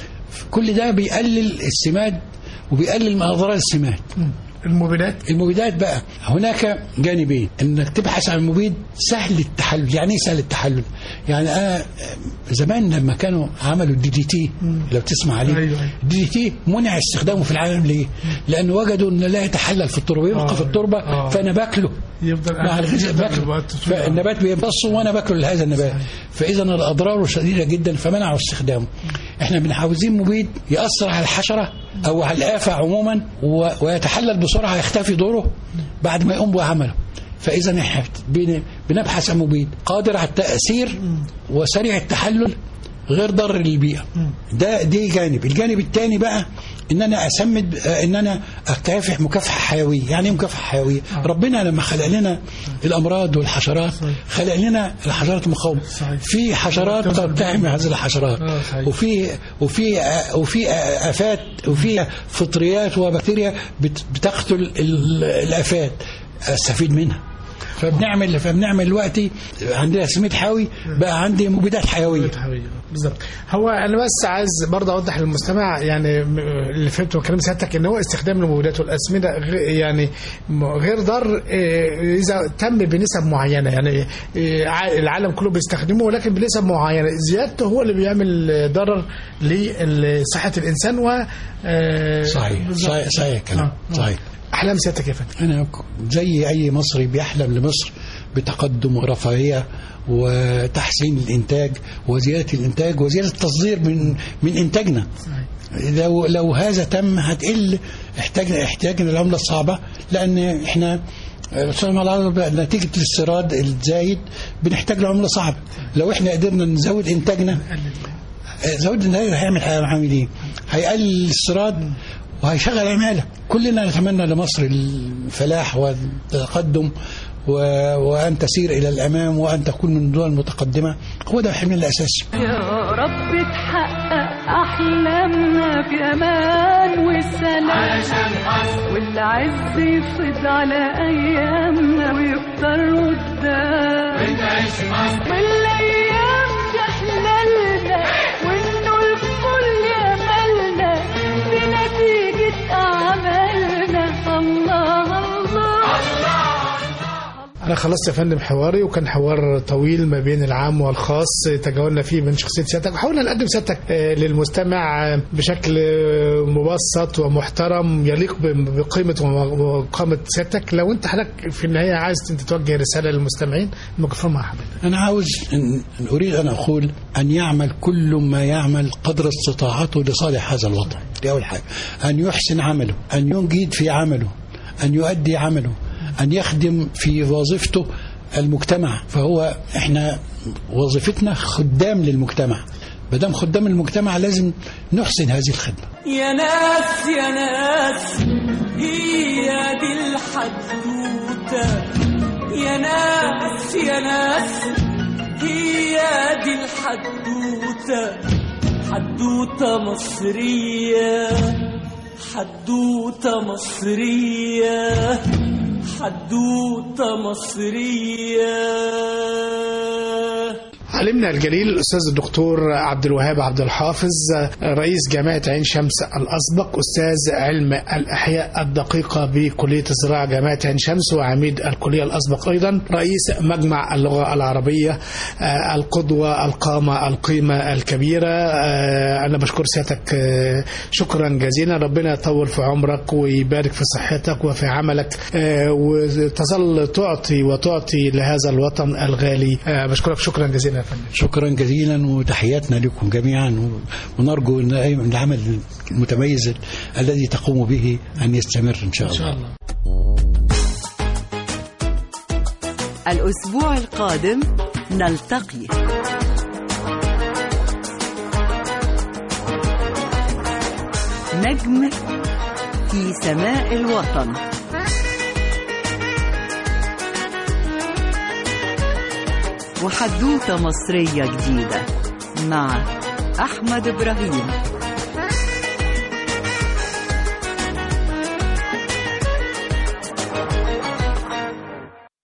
كل ده بيقلل السماد وبيقلل من اضرار السماد المبيدات المبيدات بقى هناك جانبين انك تبحث عن مبيد سهل التحلل يعني ايه سهل التحلل يعني انا زمان لما كانوا عملوا الدي دي تي لو تسمع عليه أيوة، أيوة. الدي دي تي منع استخدامه في العالم ليه لان وجدوا ان لا يتحلل في التربه يبقى آه، في التربه آه. فانا باكله يفضل مع الغذاء يقدر باكله يبقى تسويق. فالنبات بيمتصه وانا باكله لهذا النبات فاذا اضراره شديده جدا فمنعوا استخدامه احنا بنعاوزين مبيد ياثر على الحشره او على الافه عموما و- ويتحلل بسرعه يختفي دوره بعد ما يقوم بعمله فاذا احنا بن- بنبحث عن مبيد قادر على التاثير وسريع التحلل غير ضار للبيئه ده دي جانب الجانب الثاني بقى ان انا اسمد آه، ان انا اكافح مكافحه حيويه يعني ايه مكافحه حيويه ربنا لما خلق لنا الامراض والحشرات خلق لنا الحشرات المقاومه صحيح. في حشرات تلتهم هذه الحشرات آه، صحيح. وفي وفي آه، وفي آه، افات وفي فطريات وبكتيريا بت- بتقتل ال- الافات استفيد منها فبنعمل فبنعمل دلوقتي عندنا سميد حيوي بقى عندي مبيدات حيويه بالظبط هو انا بس عايز برضه اوضح للمستمع يعني م- اللي فهمته من كلام سيادتك ان هو استخدام المبيدات والاسمده غ- يعني م- غير ضار آه، اذا تم بنسب معينه يعني آه، ع- العالم كله بيستخدمه ولكن بنسب معينه زيادته هو اللي بيعمل آه، ضرر لصحه الانسان و آه، صحيح بالظبط. صحيح صحيح الكلام آه، آه. صحيح احلام سيادتك يا فندم أنا زي أي مصري بيحلم لمصر بتقدم ورفاهية وتحسين الإنتاج وزيادة الإنتاج وزيادة التصدير من من إنتاجنا لو لو هذا تم هتقل احتاجنا احتياجنا للعملة الصعبة لأن إحنا السلام على نتيجة الاستيراد الزايد بنحتاج لعملة صعبة لو إحنا قدرنا نزود إنتاجنا زود النهاية هيعمل هيعمل ايه؟ هيقلل الاستيراد وهيشغل عمالة كلنا نتمنى لمصر الفلاح والتقدم و... وأن تسير إلى الأمام وأن تكون من الدول المتقدمة هو ده حلمنا الأساسي يا رب تحقق أحلامنا في أمان وسلام والعز يفيض على أيامنا ويكتر قدام والأيام تحللنا وإنه الكل أملنا بنتيجة أعمالنا الله الله انا خلصت يا فندم حواري وكان حوار طويل ما بين العام والخاص تجاوزنا فيه من شخصيه سيادتك وحاولنا نقدم سيادتك آه، للمستمع آه، بشكل آه، مبسط ومحترم يليق ب- بقيمه وقامه سيادتك لو انت حضرتك في النهايه عايز انت توجه رساله للمستمعين الميكروفون مع حضرتك أنا عاوز أن أن أريد أن أقول أن يعمل كل ما يعمل قدر استطاعته لصالح هذا الوطن دي أول حاجة أن يحسن عمله أن ينجد في عمله أن يؤدي عمله أن يخدم في وظيفته المجتمع فهو إحنا وظيفتنا خدام للمجتمع ما دام خدام المجتمع لازم نحسن هذه الخدمة يا ناس يا ناس هي دي الحدوتة يا ناس يا ناس هي دي الحدوتة حدوتة مصرية حدوتة مصرية حدوتة مصرية علمنا الجليل الاستاذ الدكتور عبد الوهاب عبد الحافظ رئيس جامعه عين شمس الاسبق استاذ علم الاحياء الدقيقه بكليه الزراعه جامعه عين شمس وعميد الكليه الاسبق ايضا رئيس مجمع اللغه العربيه آه، القدوه القامه القيمه الكبيره آه، انا بشكر سيادتك آه، شكرا جزيلا ربنا يطول في عمرك ويبارك في صحتك وفي عملك آه، وتظل تعطي وتعطي لهذا الوطن الغالي آه، بشكرك شكرا جزيلا يا فندم شكرا جزيلا وتحياتنا لكم جميعا و- ونرجو ان أي- العمل المتميز الذي تقوم به ان يستمر ان شاء الله الله الأسبوع القادم نلتقي نجم في سماء الوطن وحدوتة مصرية جديدة مع أحمد إبراهيم